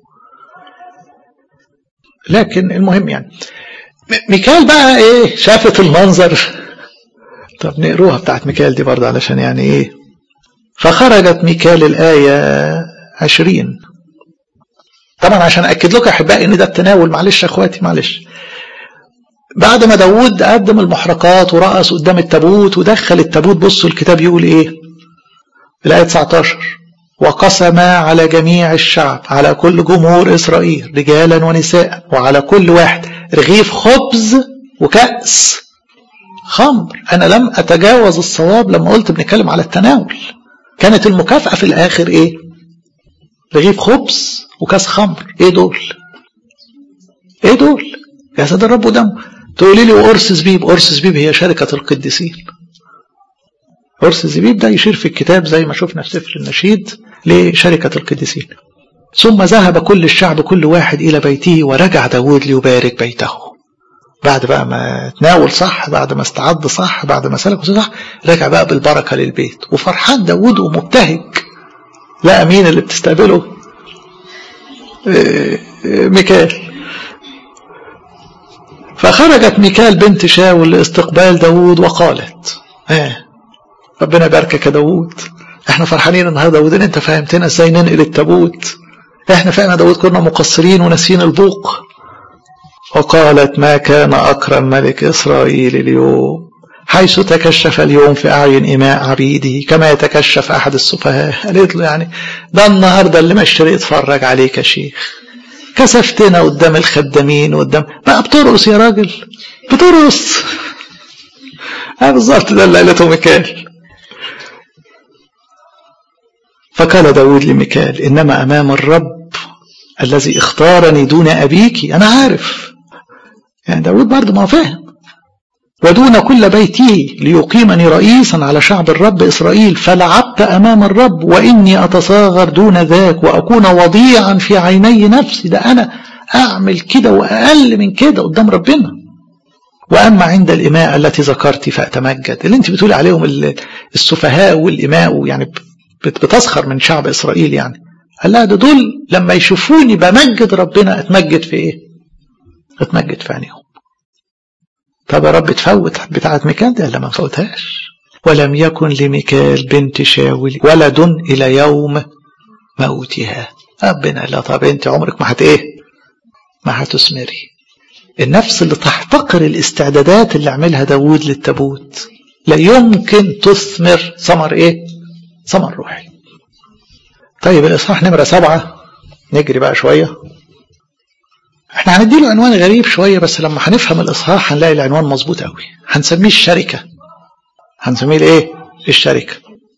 Speaker 1: لكن المهم يعني ميكائيل بقى إيه شافت المنظر طب نقروها بتاعت ميكائيل دي برضه علشان يعني إيه فخرجت ميكائيل الآية عشرين طبعا عشان أكد لكم أحبائي إن ده التناول معلش يا أخواتي معلش بعد ما داوود قدم المحرقات ورقص قدام التابوت ودخل التابوت بصوا الكتاب يقول إيه الآية 19 وقسم على جميع الشعب على كل جمهور إسرائيل رجالا ونساء وعلى كل واحد رغيف خبز وكأس خمر أنا لم أتجاوز الصواب لما قلت بنتكلم على التناول كانت المكافأة في الآخر إيه رغيف خبز وكاس خمر إيه دول إيه دول جسد الرب ودمه تقولي لي وقرص زبيب قرص زبيب هي شركة القديسين قرص الزبيب ده يشير في الكتاب زي ما شفنا في سفر النشيد لشركة القديسين ثم ذهب كل الشعب كل واحد إلى بيته ورجع داود ليبارك بيته بعد بقى ما تناول صح بعد ما استعد صح بعد ما سلك صح رجع بقى بالبركة للبيت وفرحان داود ومبتهج لا مين اللي بتستقبله ميكال فخرجت ميكال بنت شاول لاستقبال داود وقالت اه ربنا يباركك يا داود احنا فرحانين النهارده داود ان انت فهمتنا ازاي ننقل التابوت احنا فعلا داود كنا مقصرين وناسيين البوق وقالت ما كان أكرم ملك إسرائيل اليوم حيث تكشف اليوم في أعين إماء عبيده كما يتكشف أحد السفهاء قالت له يعني ده النهاردة اللي مشتري يتفرج عليك يا شيخ كسفتنا قدام الخدامين قدام بقى بترقص يا راجل بترقص ها بالظبط ده اللي قالته ميكال فقال داود لميكال إنما أمام الرب الذي اختارني دون أبيك أنا عارف يعني داود برضه ما فاهم ودون كل بيته ليقيمني رئيسا على شعب الرب إسرائيل فلعبت أمام الرب وإني أتصاغر دون ذاك وأكون وضيعا في عيني نفسي ده أنا أعمل كده وأقل من كده قدام ربنا وأما عند الإماء التي ذكرت فأتمجد اللي أنت بتقولي عليهم السفهاء والإماء يعني بتسخر من شعب إسرائيل يعني قال لا ده دول لما يشوفوني بمجد ربنا اتمجد في ايه اتمجد في عينيهم طب يا رب تفوت بتاعة ميكال ده لا ما فوتهاش ولم يكن لميكال بنت شاول ولد إلى يوم موتها ربنا لا طب انت عمرك ما هت ايه ما هتثمري النفس اللي تحتقر الاستعدادات اللي عملها داوود للتابوت لا يمكن تثمر ثمر ايه ثمر روحي طيب الإصحاح نمرة سبعة نجري بقى شوية احنا هنديله عنوان غريب شوية بس لما هنفهم الإصحاح هنلاقي العنوان مظبوط قوي هنسميه الشركة هنسميه الايه الشركة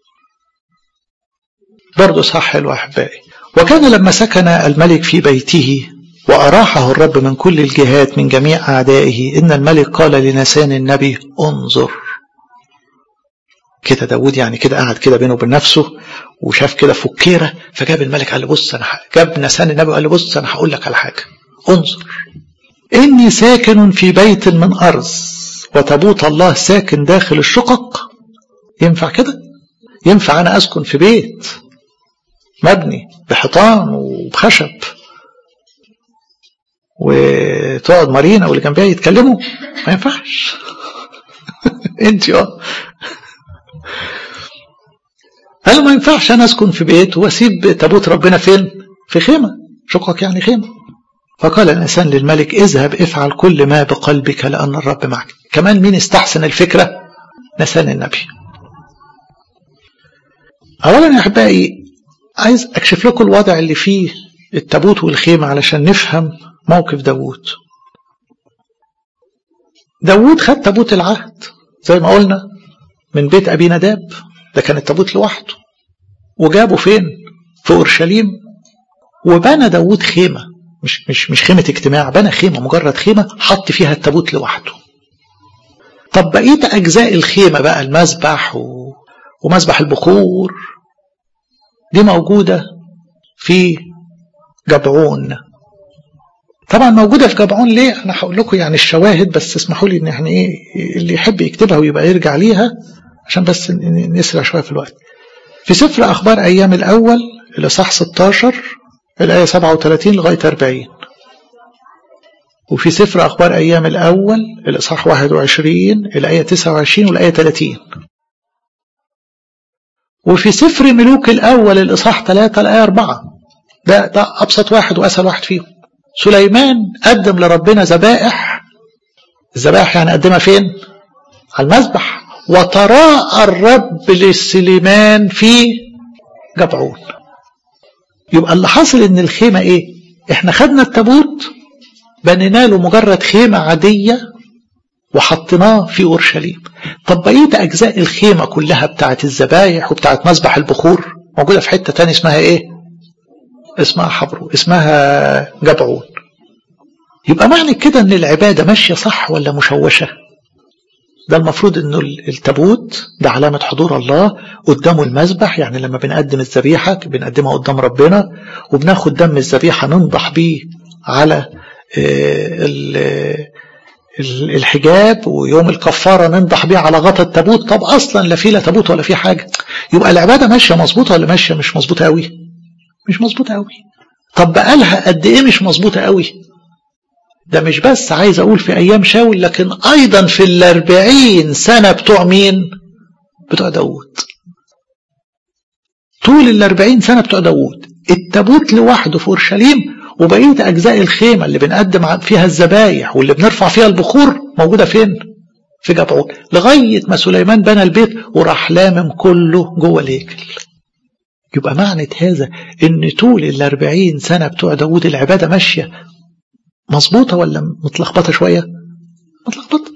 Speaker 1: برضه إصحاح حلو أحبائي وكان لما سكن الملك في بيته وأراحه الرب من كل الجهات من جميع أعدائه إن الملك قال لنسان النبي انظر كده داود يعني كده قعد كده بينه وبين نفسه وشاف كده فكيرة فجاب الملك قال له بص أنا ح... جاب نسان النبي قال له بص أنا هقول لك على حاجة انظر إني ساكن في بيت من أرز وتابوت الله ساكن داخل الشقق ينفع كده ينفع أنا أسكن في بيت مبني بحيطان وبخشب وتقعد مارينا واللي جنبها يتكلموا ما ينفعش انت اه قال ما ينفعش انا اسكن في بيت واسيب تابوت ربنا فين في خيمه شقق يعني خيمه فقال الانسان للملك اذهب افعل كل ما بقلبك لان الرب معك كمان مين استحسن الفكره نسان النبي اولا يا احبائي عايز اكشف لكم الوضع اللي فيه التابوت والخيمه علشان نفهم موقف داوود داوود خد تابوت العهد زي ما قلنا من بيت ابي نداب ده كان التابوت لوحده وجابه فين في اورشليم وبنى داوود خيمه مش مش مش خيمه اجتماع بنى خيمه مجرد خيمه حط فيها التابوت لوحده طب بقيه اجزاء الخيمه بقى المذبح و... ومذبح البخور دي موجوده في جبعون طبعا موجودة في جبعون ليه أنا هقول لكم يعني الشواهد بس اسمحوا لي إن يعني إيه اللي يحب يكتبها ويبقى يرجع ليها عشان بس نسرع شوية في الوقت في سفر أخبار أيام الأول الإصحاح 16 الآية 37 لغاية 40 وفي سفر أخبار أيام الأول الإصحاح 21 الآية 29 والآية 30 وفي سفر ملوك الأول الإصحاح 3 الآية 4 ده ده أبسط واحد وأسهل واحد فيهم سليمان قدم لربنا ذبائح الذبائح يعني قدمها فين على المذبح وتراءى الرب لسليمان في جبعون يبقى اللي حاصل ان الخيمة ايه احنا خدنا التابوت بنينا له مجرد خيمة عادية وحطيناه في اورشليم طب بقيه اجزاء الخيمة كلها بتاعت الذبايح وبتاعت مذبح البخور موجودة في حتة تانية اسمها ايه اسمها حبرو اسمها جبعون يبقى معنى كده ان العبادة ماشية صح ولا مشوشة ده المفروض انه التابوت ده علامة حضور الله قدامه المذبح يعني لما بنقدم الذبيحة بنقدمها قدام ربنا وبناخد دم الذبيحة ننضح بيه على الحجاب ويوم الكفارة ننضح بيه على غطا التابوت طب اصلا لا في لا تابوت ولا في حاجة يبقى العبادة ماشية مظبوطة ولا ماشية مش مظبوطة قوي مش مظبوطة قوي طب بقالها قد ايه مش مظبوطة قوي ده مش بس عايز اقول في ايام شاول لكن ايضا في الاربعين سنة بتوع مين بتوع داود طول الاربعين سنة بتوع داود التابوت لوحده في اورشليم وبقية اجزاء الخيمة اللي بنقدم فيها الذبايح واللي بنرفع فيها البخور موجودة فين في جبعون لغاية ما سليمان بنى البيت وراح لامم كله جوه الهيكل يبقى معنى هذا ان طول الاربعين سنة بتوع داود العبادة ماشية مظبوطة ولا متلخبطة شوية متلخبطة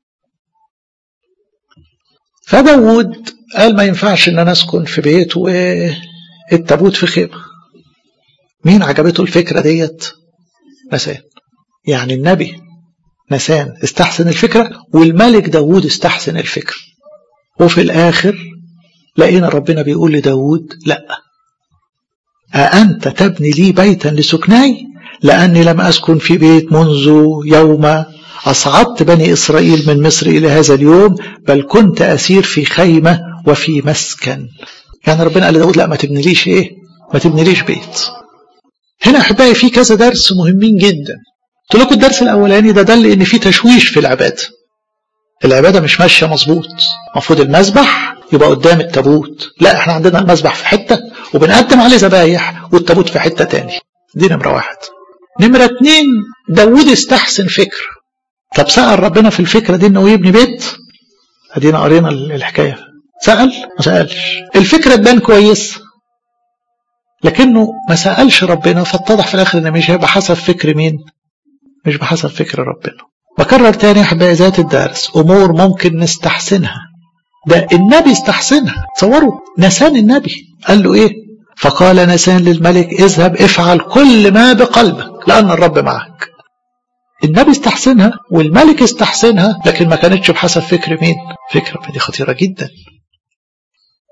Speaker 1: فداود قال ما ينفعش ان انا اسكن في بيت والتابوت في خيمة مين عجبته الفكرة ديت نسان يعني النبي نسان استحسن الفكرة والملك داود استحسن الفكرة وفي الاخر لقينا ربنا بيقول لداود لا أأنت تبني لي بيتا لسكناي لأني لم أسكن في بيت منذ يوم أصعدت بني إسرائيل من مصر إلى هذا اليوم بل كنت أسير في خيمة وفي مسكن يعني ربنا قال لداود لا ما تبنيليش إيه ما تبنيليش بيت هنا أحبائي في كذا درس مهمين جدا قلت لكم الدرس الأولاني ده دل إن في تشويش في العبادة العبادة مش ماشية مظبوط المفروض المذبح يبقى قدام التابوت لا احنا عندنا المذبح في حتة وبنقدم عليه ذبايح والتابوت في حتة تاني دي نمرة واحد نمرة اتنين داود استحسن فكر طب سأل ربنا في الفكرة دي انه يبني بيت ادينا قرينا الحكاية سأل ما سألش الفكرة تبان كويس لكنه ما سألش ربنا فاتضح في الاخر ان مش هيبقى حسب فكر مين مش بحسب فكر ربنا بكرر تاني احبائي ذات الدرس امور ممكن نستحسنها ده النبي استحسنها تصوروا نسان النبي قال له ايه فقال نسان للملك اذهب افعل كل ما بقلبك لان الرب معك النبي استحسنها والملك استحسنها لكن ما كانتش بحسب فكر مين فكرة دي خطيرة جدا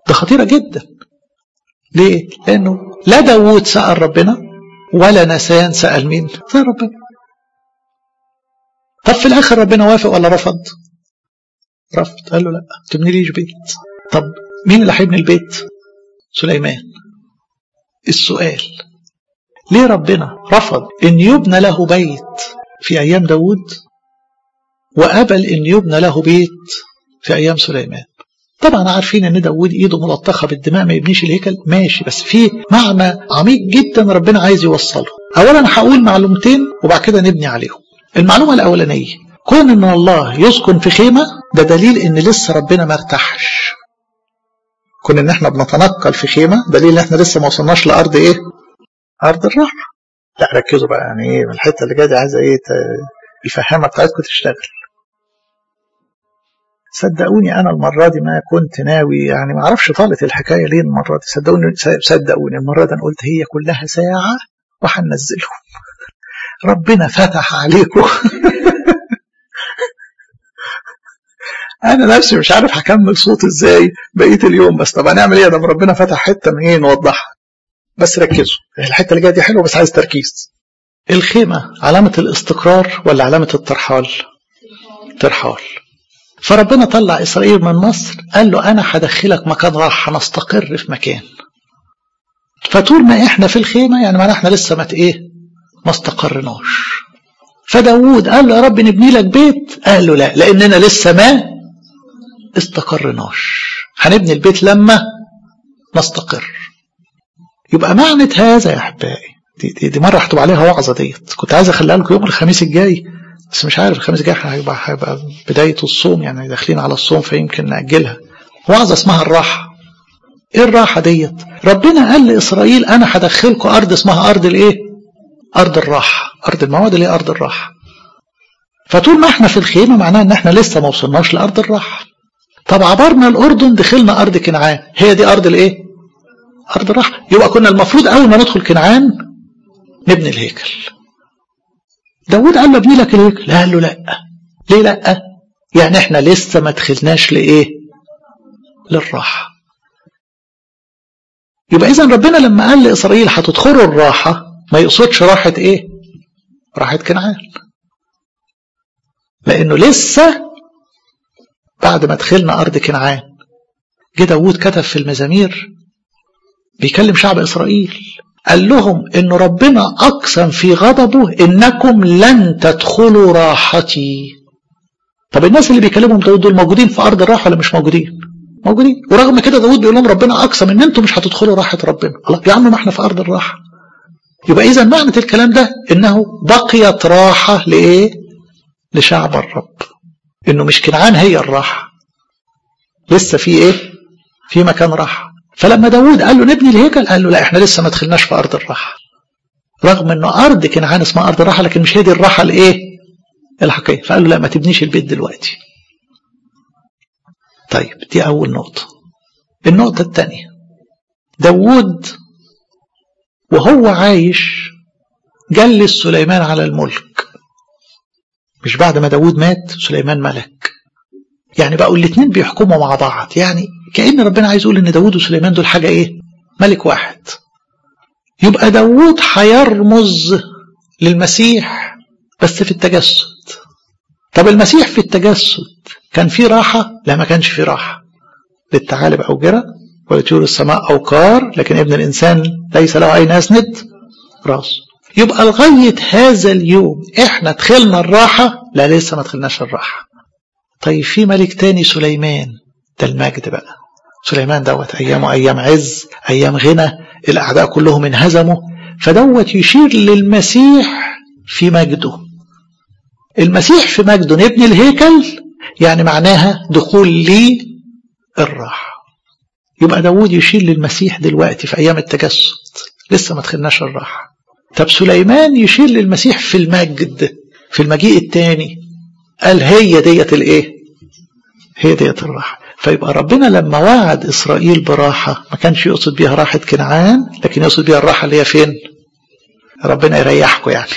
Speaker 1: ده خطيرة جدا ليه؟ لأنه لا داوود سأل ربنا ولا نسان سأل مين؟ سأل ربنا طب في الآخر ربنا وافق ولا رفض؟ رفض قال له لا تبني ليش بيت طب مين اللي هيبني البيت؟ سليمان السؤال ليه ربنا رفض ان يبنى له بيت في ايام داود وقبل ان يبنى له بيت في ايام سليمان طبعا عارفين ان داود ايده ملطخه بالدماء ما يبنيش الهيكل ماشي بس في معنى عميق جدا ربنا عايز يوصله اولا هقول معلومتين وبعد كده نبني عليهم المعلومه الاولانيه كون ان الله يسكن في خيمه ده دليل ان لسه ربنا ما ارتاحش كون ان احنا بنتنقل في خيمه دليل ان احنا لسه ما وصلناش لارض ايه ارض الراحه لا ركزوا بقى يعني ايه الحته اللي جايه دي عايزه ايه الفهامه بتاعتكم تشتغل صدقوني انا المره دي ما كنت ناوي يعني ما اعرفش طالت الحكايه ليه المره دي صدقوني صدقوني المره دي انا قلت هي كلها ساعه وهننزلهم ربنا فتح عليكم انا نفسي مش عارف هكمل صوت ازاي بقيه اليوم بس طب هنعمل ايه ده ربنا فتح حته من ايه نوضحها بس ركزوا الحته اللي جايه دي حلوه بس عايز تركيز الخيمه علامه الاستقرار ولا علامه الترحال ترحال فربنا طلع اسرائيل من مصر قال له انا هدخلك مكان راح هنستقر في مكان فطول ما احنا في الخيمه يعني معناها احنا لسه ما ايه ما استقرناش فداوود قال له يا رب نبني لك بيت قال له لا لاننا لسه ما استقرناش هنبني البيت لما نستقر يبقى معنى هذا يا احبائي دي, دي, دي مره هتبقى عليها وعظه ديت كنت عايز اخليها لكم يوم الخميس الجاي بس مش عارف الخميس الجاي هيبقى هيبقى بدايه الصوم يعني داخلين على الصوم فيمكن ناجلها وعظه اسمها الراحه ايه الراحه ديت ربنا قال لاسرائيل انا هدخلكم ارض اسمها ارض الايه ارض الراحه ارض المواد اللي هي ارض الراحه فطول ما احنا في الخيمه معناه ان احنا لسه ما وصلناش لارض الراحه طب عبرنا الاردن دخلنا ارض كنعان هي دي ارض الايه ارض الراحه يبقى كنا المفروض اول ما ندخل كنعان نبني الهيكل داود قال له ابني لك الهيكل قال له لا ليه لا يعني احنا لسه ما دخلناش لايه للراحه يبقى اذا ربنا لما قال لاسرائيل هتدخلوا الراحه ما يقصدش راحه ايه راحه كنعان لانه لسه بعد ما دخلنا ارض كنعان جه داود كتب في المزامير بيكلم شعب اسرائيل قال لهم ان ربنا اقسم في غضبه انكم لن تدخلوا راحتي طب الناس اللي بيكلمهم داود دول موجودين في ارض الراحه ولا مش موجودين موجودين ورغم كده داود بيقول لهم ربنا اقسم ان انتم مش هتدخلوا راحه ربنا الله يا عم ما احنا في ارض الراحه يبقى اذا معنى الكلام ده انه بقيت راحه لايه لشعب الرب انه مش كنعان هي الراحه لسه في ايه في مكان راحه فلما داود قال له نبني الهيكل قال له لا احنا لسه ما دخلناش في ارض الراحه رغم انه ارض كنعان اسمها ارض الراحه لكن مش هي دي الراحه الايه الحقيقيه فقال له لا ما تبنيش البيت دلوقتي طيب دي اول نقطه النقطه الثانيه داود وهو عايش جلس سليمان على الملك مش بعد ما داود مات سليمان ملك يعني بقوا الاثنين بيحكموا مع بعض يعني كأن ربنا عايز يقول ان داود وسليمان دول حاجة ايه ملك واحد يبقى داود هيرمز للمسيح بس في التجسد طب المسيح في التجسد كان في راحة لا ما كانش في راحة للثعالب أوجرة ولطيور السماء أوقار لكن ابن الإنسان ليس له أين يسند راس يبقى لغاية هذا اليوم احنا دخلنا الراحة لا لسه ما دخلناش الراحة طيب في ملك تاني سليمان ده المجد بقى سليمان دوت أيامه أيام عز أيام غنى الأعداء كلهم انهزموا فدوت يشير للمسيح في مجده المسيح في مجده نبني الهيكل يعني معناها دخول لي الراحة يبقى داود يشير للمسيح دلوقتي في أيام التجسد لسه ما دخلناش الراحة طب سليمان يشير للمسيح في المجد في المجيء الثاني قال هي ديت الايه هي ديت الراحة فيبقى ربنا لما وعد إسرائيل براحة ما كانش يقصد بيها راحة كنعان لكن يقصد بيها الراحة اللي هي فين ربنا يريحكم يعني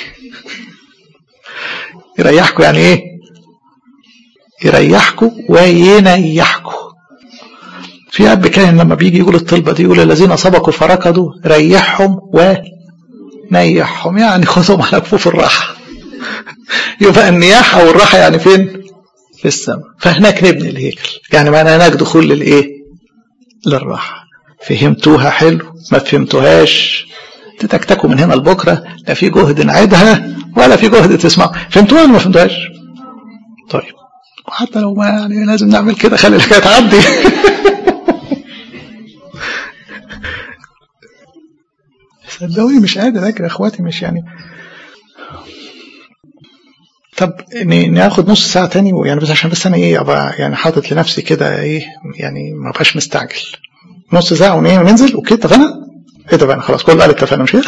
Speaker 1: يريحكم يعني ايه يريحكم وينيحكم في اب كان لما بيجي يقول الطلبه دي يقول الذين سبقوا فركضوا ريحهم ونيحهم يعني خذهم على كفوف الراحه يبقى النياحه والراحه يعني فين؟ في السماء فهناك نبني الهيكل يعني معنى هناك دخول للايه؟ للراحه فهمتوها حلو ما فهمتوهاش تتكتكوا من هنا لبكره لا في جهد نعيدها ولا في جهد تسمعوا فهمتوها ولا ما فهمتوهاش؟ طيب وحتى لو ما يعني لازم نعمل كده خلي الحكايه تعدي صدقوني مش قادر اجري يا اخواتي مش يعني طب ناخد نص ساعه تاني يعني بس عشان بس انا ايه ابقى يعني حاطط لنفسي كده ايه يعني ما ابقاش مستعجل نص ساعه ونيه وننزل اوكي اتفقنا؟ ايه اتفقنا خلاص كل قال اتفقنا مش كده؟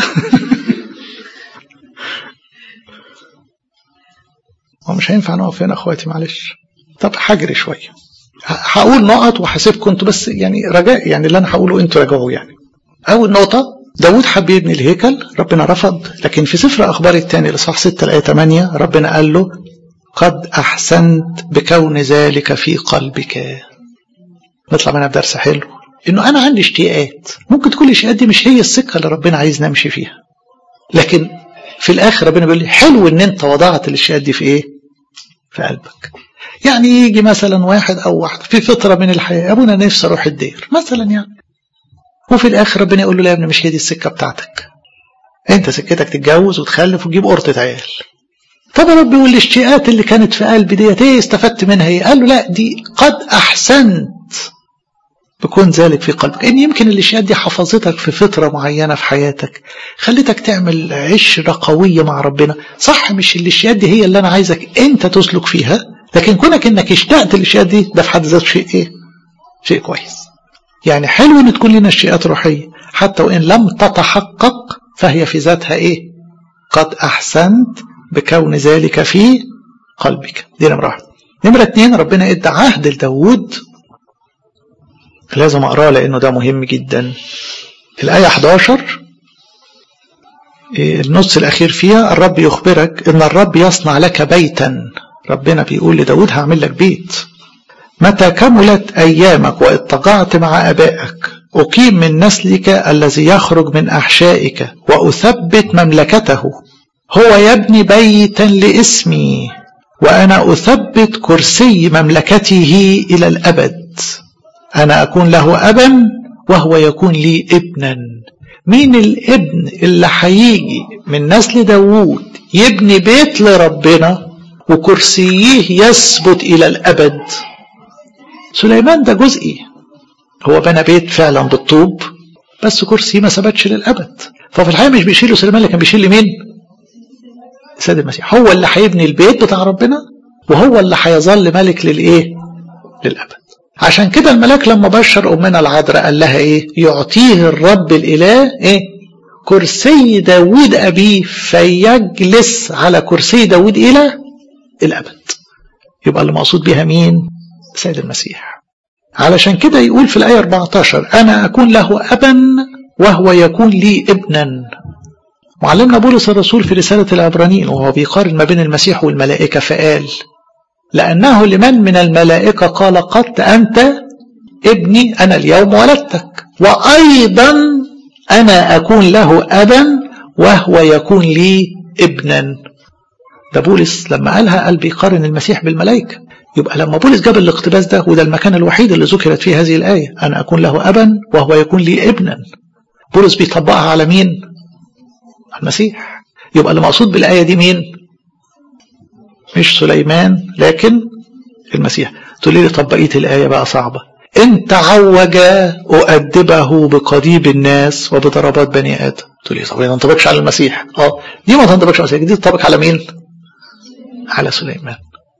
Speaker 1: هو مش هينفع نقف هنا اخواتي معلش طب هجري شويه هقول نقط وهسيبكم انتوا بس يعني رجاء يعني اللي انا هقوله انتوا راجعوا يعني اول نقطه داود حب يبني الهيكل ربنا رفض لكن في سفر اخبار الثاني الاصحاح 6 الايه 8 ربنا قال له قد احسنت بكون ذلك في قلبك نطلع منها بدرس حلو انه انا عندي اشتياقات ممكن تكون الاشتياقات دي مش هي السكه اللي ربنا عايزنا نمشي فيها لكن في الاخر ربنا بيقول لي حلو ان انت وضعت الاشتياقات دي في ايه في قلبك يعني يجي مثلا واحد او واحده في فتره من الحياه ابونا نفسي اروح الدير مثلا يعني وفي الاخر ربنا يقول له لا يا ابني مش هي دي السكه بتاعتك انت سكتك تتجوز وتخلف وتجيب قرطه عيال طب يا رب يقول الاشتياقات اللي كانت في قلبي ديت ايه استفدت منها ايه قال له لا دي قد احسنت بكون ذلك في قلبك ان يمكن الاشياء دي حفظتك في فتره معينه في حياتك خلتك تعمل عشره قويه مع ربنا صح مش الاشياء دي هي اللي انا عايزك انت تسلك فيها لكن كونك انك اشتقت الاشياء دي ده في حد ذاته شيء ايه شيء كويس يعني حلو ان تكون لنا اشتياقات روحيه حتى وان لم تتحقق فهي في ذاتها ايه قد احسنت بكون ذلك في قلبك دي نمره واحد نمره اتنين ربنا ادى عهد لداود لازم اقراه لانه ده مهم جدا الايه 11 النص الاخير فيها الرب يخبرك ان الرب يصنع لك بيتا ربنا بيقول لداود هعمل لك بيت متى كملت ايامك واضطجعت مع ابائك اقيم من نسلك الذي يخرج من احشائك واثبت مملكته هو يبني بيتا لاسمي وانا اثبت كرسي مملكته الى الابد أنا أكون له أبا وهو يكون لي ابنا مين الابن اللي هيجي من نسل داوود يبني بيت لربنا وكرسيه يثبت إلى الأبد سليمان ده جزئي هو بنى بيت فعلا بالطوب بس كرسي ما ثبتش للأبد ففي الحقيقة مش بيشيله سليمان اللي كان بيشيل مين سيد المسيح هو اللي هيبني البيت بتاع ربنا وهو اللي هيظل ملك للإيه للأبد عشان كده الملاك لما بشر أمنا العذراء قال لها إيه يعطيه الرب الإله إيه كرسي داود أبيه فيجلس على كرسي داود إلى الأبد يبقى اللي مقصود بها مين سيد المسيح علشان كده يقول في الآية 14 أنا أكون له أبا وهو يكون لي ابنا معلمنا بولس الرسول في رسالة العبرانيين وهو بيقارن ما بين المسيح والملائكة فقال لأنه لمن من الملائكة قال قد أنت ابني أنا اليوم ولدتك وأيضا أنا أكون له أبا وهو يكون لي ابنا ده بولس لما قالها قال بيقارن المسيح بالملائكة يبقى لما بولس جاب الاقتباس ده وده المكان الوحيد اللي ذكرت فيه هذه الآية أنا أكون له أبا وهو يكون لي ابنا بولس بيطبقها على مين المسيح يبقى اللي مقصود بالآية دي مين مش سليمان لكن المسيح تقول لي طب بقيه الايه بقى صعبه ان تعوج اؤدبه بقضيب الناس وبضربات بني ادم تقول لي طب ما تنطبقش على المسيح اه دي ما تنطبقش على المسيح دي تنطبق على مين على سليمان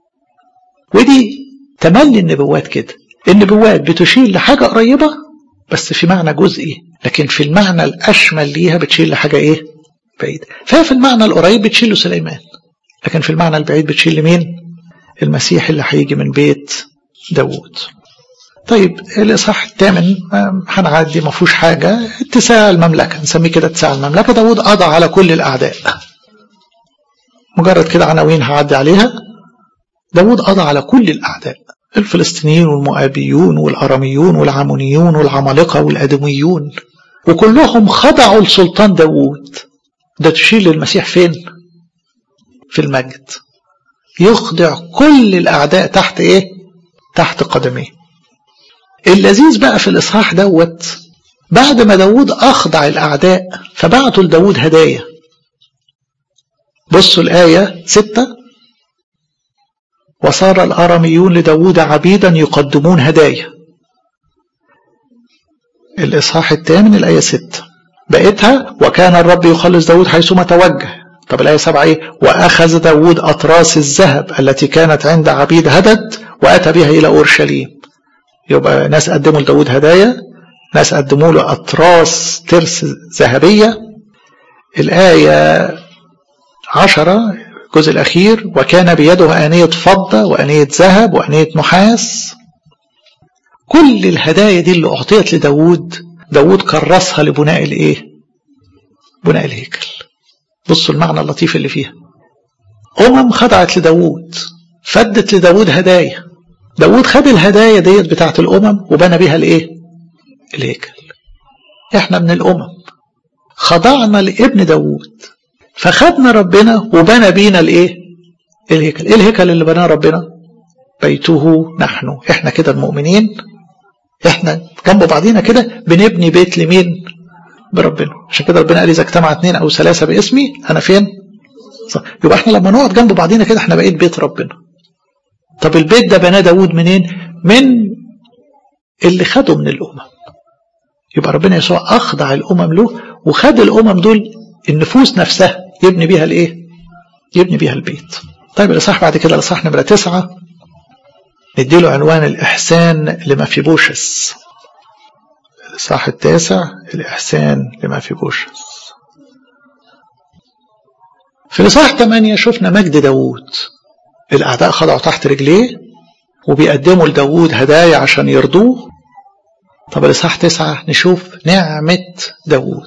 Speaker 1: ودي تملي النبوات كده النبوات بتشير لحاجه قريبه بس في معنى جزئي لكن في المعنى الاشمل ليها بتشير لحاجه ايه بعيده فهي في المعنى القريب بتشير لسليمان لكن في المعنى البعيد بتشيل لمين المسيح اللي هيجي من بيت داوود طيب الاصحاح الثامن هنعدي ما فيهوش حاجه اتساع المملكه نسميه كده اتساع المملكه داوود قضى على كل الاعداء مجرد كده عناوين هعدي عليها داوود قضى على كل الاعداء الفلسطينيين والمؤابيون والأراميون والعمونيون والعمالقة والأدميون وكلهم خضعوا لسلطان داوود ده تشيل المسيح فين في المجد يخضع كل الأعداء تحت إيه تحت قدميه اللذيذ بقى في الإصحاح دوت بعد ما داود أخضع الأعداء فبعتوا لداود هدايا بصوا الآية ستة وصار الأراميون لداود عبيدا يقدمون هدايا الإصحاح الثامن الآية ستة بقيتها وكان الرب يخلص داود حيثما توجه طب الآية سبعة إيه وأخذ داود أطراس الذهب التي كانت عند عبيد هدد وأتى بها إلى أورشليم يبقى ناس قدموا لداود هدايا ناس قدموا له أطراس ترس ذهبية الآية عشرة الجزء الأخير وكان بيده آنية فضة وآنية ذهب وآنية نحاس كل الهدايا دي اللي أعطيت لداود داود كرسها لبناء الإيه بناء الهيكل بصوا المعنى اللطيف اللي فيها أمم خضعت لداود فدت لداود هدايا داود خد الهدايا ديت بتاعت الأمم وبنى بيها الإيه الهيكل إحنا من الأمم خضعنا لابن داود فخدنا ربنا وبنى بينا الإيه الهيكل إيه الهيكل اللي بناه ربنا بيته نحن إحنا كده المؤمنين إحنا جنب بعضينا كده بنبني بيت لمين بربنا عشان كده ربنا قال إذا اجتمع اثنين أو ثلاثة باسمي أنا فين صح. يبقى احنا لما نقعد جنب بعضينا كده احنا بقيت بيت ربنا طب البيت ده بناه داود منين من اللي خده من الأمم يبقى ربنا يسوع أخضع الأمم له وخد الأمم دول النفوس نفسها يبني بيها الإيه يبني بيها البيت طيب الإصحاح بعد كده الإصحاح نمرة تسعة نديله عنوان الإحسان لما في بوشس الإصحاح التاسع الإحسان لما في بوشس في الإصحاح 8 شفنا مجد داوود الأعداء خضعوا تحت رجليه وبيقدموا لداوود هدايا عشان يرضوه طب الإصحاح 9 نشوف نعمة داوود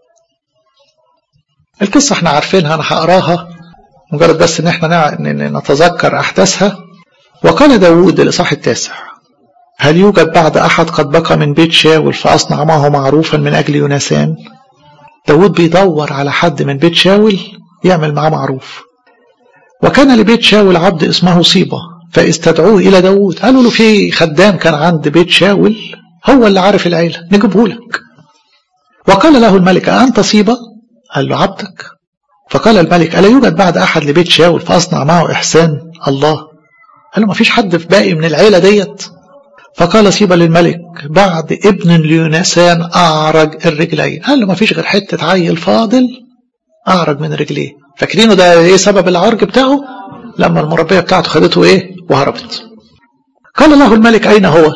Speaker 1: القصة احنا عارفينها أنا هقراها مجرد بس إن احنا نتذكر أحداثها وقال داوود الإصحاح التاسع هل يوجد بعد أحد قد بقى من بيت شاول فأصنع معه معروفا من أجل يونسان داود بيدور على حد من بيت شاول يعمل معاه معروف وكان لبيت شاول عبد اسمه صيبة فاستدعوه إلى داود قالوا له في خدام كان عند بيت شاول هو اللي عارف العيلة نجيبه لك وقال له الملك أنت صيبة قال له عبدك فقال الملك ألا يوجد بعد أحد لبيت شاول فأصنع معه إحسان الله قال له ما فيش حد في باقي من العيلة ديت فقال سيبا للملك بعد ابن ليونسان أعرج الرجلين قال له ما فيش غير حتة عيل فاضل أعرج من رجليه فاكرينه ده إيه سبب العرج بتاعه لما المربية بتاعته خدته إيه وهربت قال له الملك أين هو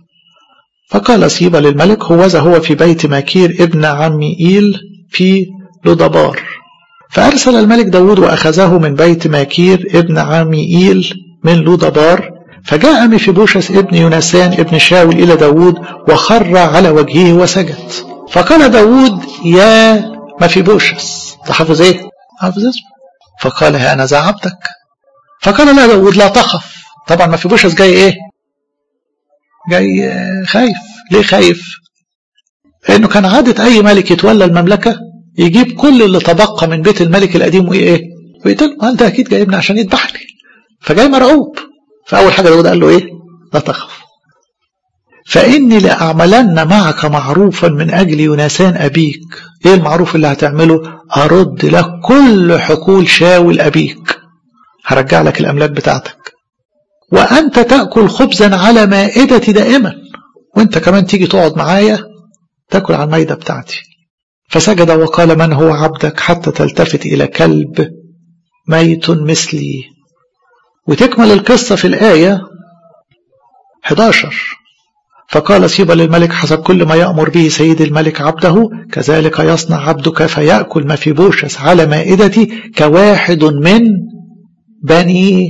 Speaker 1: فقال سيبا للملك هوذا هو في بيت ماكير ابن عمي إيل في لودبار فأرسل الملك داود وأخذه من بيت ماكير ابن عمي إيل من لودبار فجاء مفيبوشس ابن يونسان ابن شاول إلى داود وخر على وجهه وسجد فقال داود يا مفيبوشس تحفظ ايه حافظ اسمه فقال ها أنا ذا عبدك فقال لا داود لا تخف طبعا مفيبوشس جاي ايه جاي خايف ليه خايف لأنه كان عادة أي ملك يتولى المملكة يجيب كل اللي تبقى من بيت الملك القديم وإيه إيه ويقتل ما أنت أكيد جايبني عشان يذبحني فجاي مرعوب فأول حاجة داود قال له إيه لا تخف فإني لأعملن معك معروفا من أجل يونسان أبيك إيه المعروف اللي هتعمله أرد لك كل حقول شاول أبيك هرجع لك الأملاك بتاعتك وأنت تأكل خبزا على مائدتي دائما وانت كمان تيجي تقعد معايا تأكل على المائدة بتاعتي فسجد وقال من هو عبدك حتى تلتفت إلى كلب ميت مثلي وتكمل القصة في الآية 11 فقال سيبا للملك حسب كل ما يأمر به سيد الملك عبده كذلك يصنع عبدك فيأكل ما في بوشس على مائدتي كواحد من بني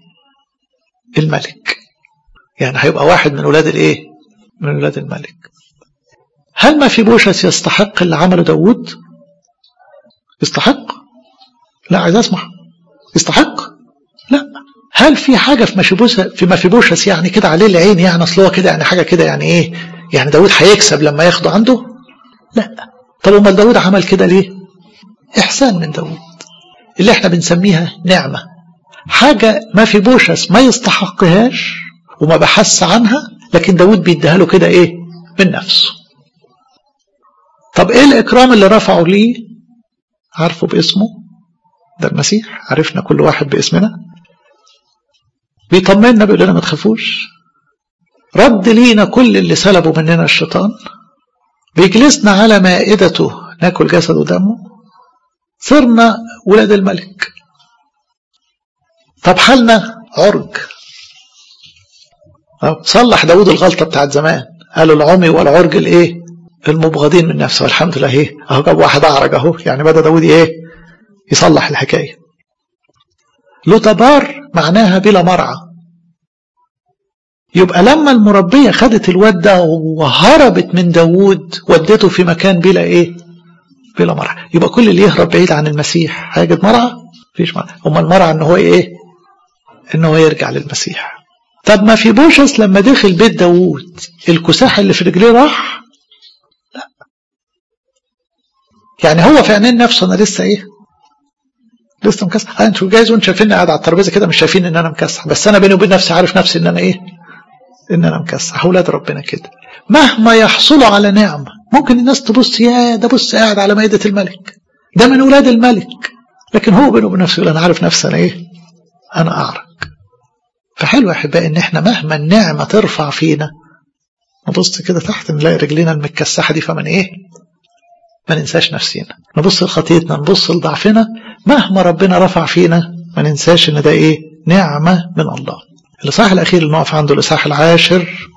Speaker 1: الملك يعني هيبقى واحد من أولاد الإيه من أولاد الملك هل ما في بوشس يستحق اللي عمله داود يستحق لا عايز أسمع يستحق لا هل في حاجة في مفيبوشس في مفيبوشس يعني كده عليه العين يعني اصل هو كده يعني حاجة كده يعني ايه يعني داود هيكسب لما ياخده عنده لا طب امال داود عمل كده ليه احسان من داود اللي احنا بنسميها نعمة حاجة ما في بوشس ما يستحقهاش وما بحث عنها لكن داود بيديها له كده ايه من نفسه طب ايه الاكرام اللي رفعه ليه عارفه باسمه ده المسيح عرفنا كل واحد باسمنا بيطمنا بيقول لنا ما تخافوش رد لينا كل اللي سلبوا مننا الشيطان بيجلسنا على مائدته ناكل جسد ودمه صرنا ولاد الملك طب حالنا عرج صلح داود الغلطة بتاعت زمان قالوا العمي والعرج الايه المبغضين من نفسه والحمد لله ايه اهو جاب واحد اعرج اهو يعني بدا داود ايه يصلح الحكايه لوتبار معناها بلا مرعى يبقى لما المربيه خدت الواد ده وهربت من داود ودته في مكان بلا ايه بلا مرعى يبقى كل اللي يهرب بعيد عن المسيح هيجد مرعى مفيش مرعى امال المرعى ان هو ايه ان هو يرجع للمسيح طب ما في بوشس لما دخل بيت داوود الكساح اللي في رجليه راح لا يعني هو في عينين نفسه انا لسه ايه لسه مكسح انتوا جايز وانتوا شايفيني قاعد على الترابيزه كده مش شايفين ان انا مكسح بس انا بيني وبين نفسي عارف نفسي ان انا ايه ان انا مكسح اولاد ربنا كده مهما يحصلوا على نعمه ممكن الناس تبص يا ده بص قاعد على مائده الملك ده من اولاد الملك لكن هو بينه وبين نفسه يقول انا عارف نفسي انا ايه انا اعرج فحلو يا احبائي ان احنا مهما النعمه ترفع فينا نبص كده تحت نلاقي رجلينا المتكسحه دي فمن ايه ما ننساش نفسينا نبص لخطيتنا نبص لضعفنا مهما ربنا رفع فينا ما ننساش ان ده ايه نعمه من الله الاصحاح الاخير اللي نقف عنده الاصحاح العاشر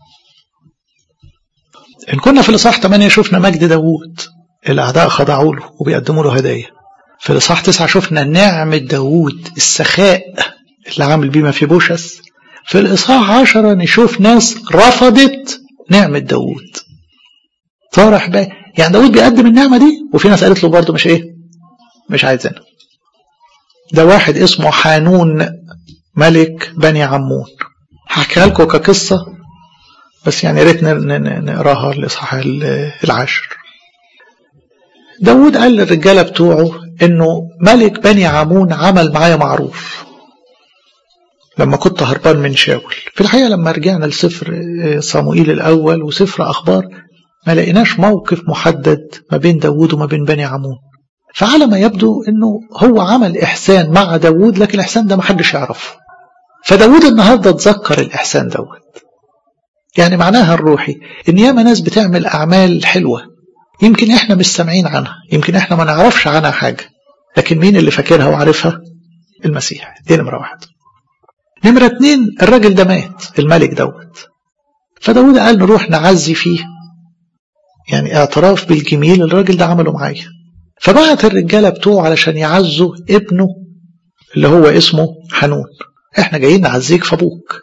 Speaker 1: ان كنا في الاصحاح 8 شفنا مجد داوود الاعداء خضعوا له وبيقدموا له هدايا في الاصحاح 9 شفنا نعمه داوود السخاء اللي عامل بيه ما في بوشس في الإصحاح عشرة نشوف ناس رفضت نعمة داوود فرح بقى يعني داوود بيقدم النعمة دي وفي ناس قالت له برضه مش ايه مش عايزينها ده واحد اسمه حانون ملك بني عمون هحكيها لكم كقصة بس يعني يا ريت نقراها الإصحاح العاشر داوود قال للرجالة بتوعه انه ملك بني عمون عمل معايا معروف لما كنت هربان من شاول في الحقيقة لما رجعنا لسفر صموئيل الأول وسفر أخبار ما لقيناش موقف محدد ما بين داود وما بين بني عمون فعلى ما يبدو أنه هو عمل إحسان مع داود لكن الإحسان ده ما حدش يعرفه فداود النهاردة تذكر الإحسان دوت يعني معناها الروحي إن ياما ناس بتعمل أعمال حلوة يمكن إحنا مش سامعين عنها يمكن إحنا ما نعرفش عنها حاجة لكن مين اللي فاكرها وعارفها المسيح دي نمرة واحد نمرة اتنين الراجل ده مات الملك دوت فداود قال نروح نعزي فيه يعني اعتراف بالجميل الراجل ده عمله معايا فبعت الرجالة بتوعه علشان يعزوا ابنه اللي هو اسمه حنون احنا جايين نعزيك في ابوك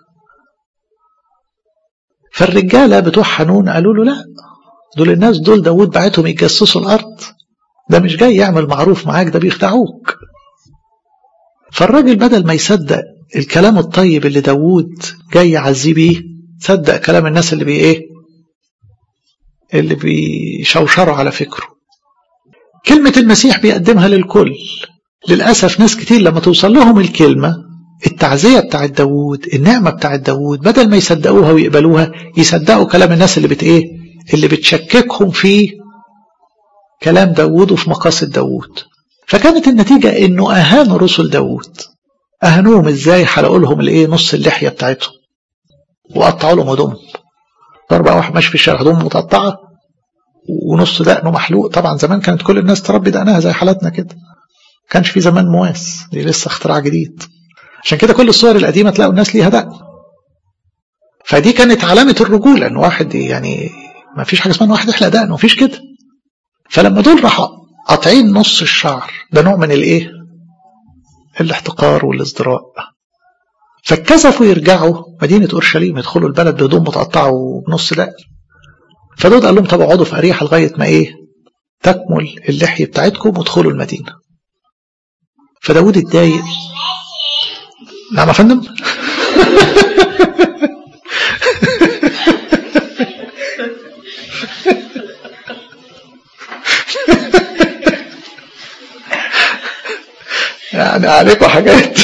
Speaker 1: فالرجالة بتوع حنون قالوا له لا دول الناس دول داود بعتهم يجسسوا الارض ده مش جاي يعمل معروف معاك ده بيخدعوك فالراجل بدل ما يصدق الكلام الطيب اللي داوود جاي يعزيه بيه صدق كلام الناس اللي بي ايه اللي بيشوشروا على فكره كلمة المسيح بيقدمها للكل للأسف ناس كتير لما توصل لهم الكلمة التعزية بتاعت داوود النعمة بتاعت داوود بدل ما يصدقوها ويقبلوها يصدقوا كلام الناس اللي بت ايه اللي بتشككهم في كلام داوود وفي مقاصد داوود فكانت النتيجة انه اهانوا رسل داوود اهانوهم ازاي حلقوا لهم الايه نص اللحيه بتاعتهم وقطعوا لهم هدومهم ضربه واحد ماشي في الشارع هدومه متقطعه ونص دقنه محلوق طبعا زمان كانت كل الناس تربي دقنها زي حالاتنا كده كانش في زمان مواس دي لسه اختراع جديد عشان كده كل الصور القديمه تلاقوا الناس ليها دقن فدي كانت علامه الرجوله ان واحد يعني ما فيش حاجه اسمها ان واحد يحلق دقنه ما فيش كده فلما دول راحوا قاطعين نص الشعر ده نوع من الايه الاحتقار والازدراء فاتكسفوا يرجعوا مدينة أورشليم يدخلوا البلد بهدوم متقطعة وبنص دقن فدود قال لهم طب اقعدوا في أريحة لغاية ما إيه تكمل اللحية بتاعتكم وادخلوا المدينة فداود اتضايق نعم يا فندم يعني عليكم حاجات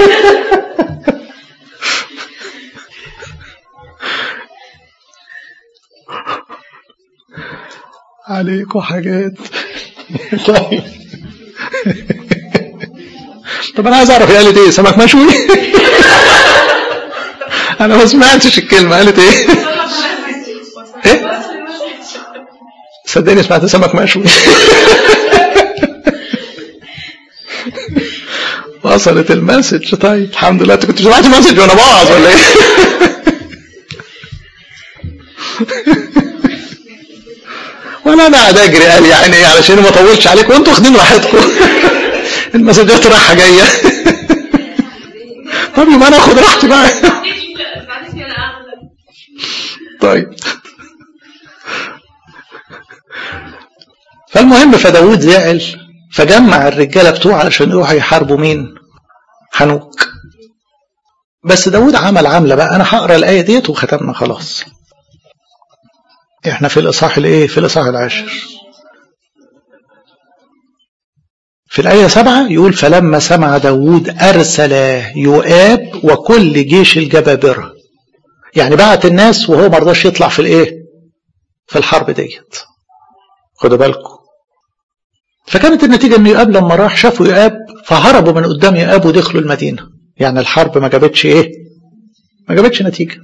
Speaker 1: عليكم حاجات طيب طب انا عايز اعرف هي قالت ايه سمك مشوي انا ما سمعتش الكلمه قالت ايه ايه صدقني سمعت سمك مشوي وصلت المسج طيب الحمد لله انت كنت سمعت المسج وانا بوعظ ولا ايه ولا انا قاعد اجري قال يعني ايه علشان ما اطولش عليكم وانتوا واخدين راحتكم المسجات رايحه جايه طب يبقى انا اخد راحتي بقى طيب فالمهم فداود زعل فجمع الرجاله بتوعه علشان يروحوا يحاربوا مين؟ حنوك بس داود عمل عمله بقى انا هقرا الايه ديت وختمنا خلاص احنا في الاصحاح الايه؟ في الاصحاح العاشر في الآية سبعة يقول فلما سمع داود أرسل يؤاب وكل جيش الجبابرة يعني بعت الناس وهو ما رضاش يطلع في الايه في الحرب ديت خدوا بالكم فكانت النتيجة ان يؤاب لما راح شافوا يؤاب فهربوا من قدام يؤاب ودخلوا المدينة يعني الحرب ما جابتش ايه ما جابتش نتيجة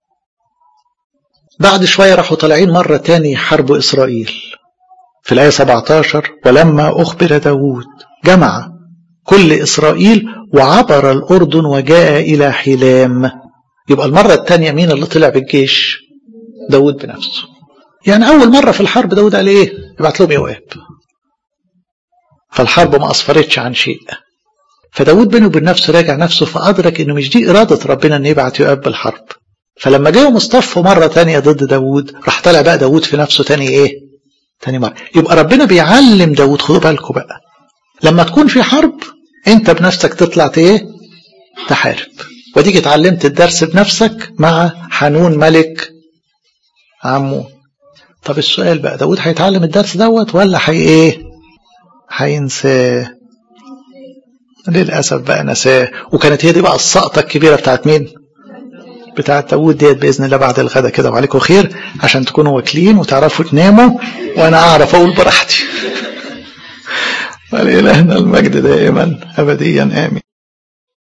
Speaker 1: بعد شوية راحوا طالعين مرة تاني يحاربوا إسرائيل في الآية 17 ولما أخبر داود جمع كل إسرائيل وعبر الأردن وجاء إلى حلام يبقى المرة الثانية مين اللي طلع بالجيش داود بنفسه يعني أول مرة في الحرب داود قال إيه يبعت لهم يواب فالحرب ما أصفرتش عن شيء فداود بينه وبين نفسه راجع نفسه فأدرك إنه مش دي إرادة ربنا إن يبعت يواب بالحرب فلما جاءوا مصطفوا مرة تانية ضد داود راح طلع بقى داود في نفسه تاني إيه تاني مرة يبقى ربنا بيعلم داود خدوا بالكم بقى لما تكون في حرب انت بنفسك تطلع ايه تحارب وديك اتعلمت الدرس بنفسك مع حنون ملك عمو طب السؤال بقى داود هيتعلم الدرس دوت ولا هي ايه هينساه للاسف بقى نساه وكانت هي دي بقى السقطه الكبيره بتاعت مين بتاعت داود ديت باذن الله بعد الغدا كده وعليكم خير عشان تكونوا واكلين وتعرفوا تناموا وانا اعرف اقول براحتي ولإلهنا المجد دائما ابديا امين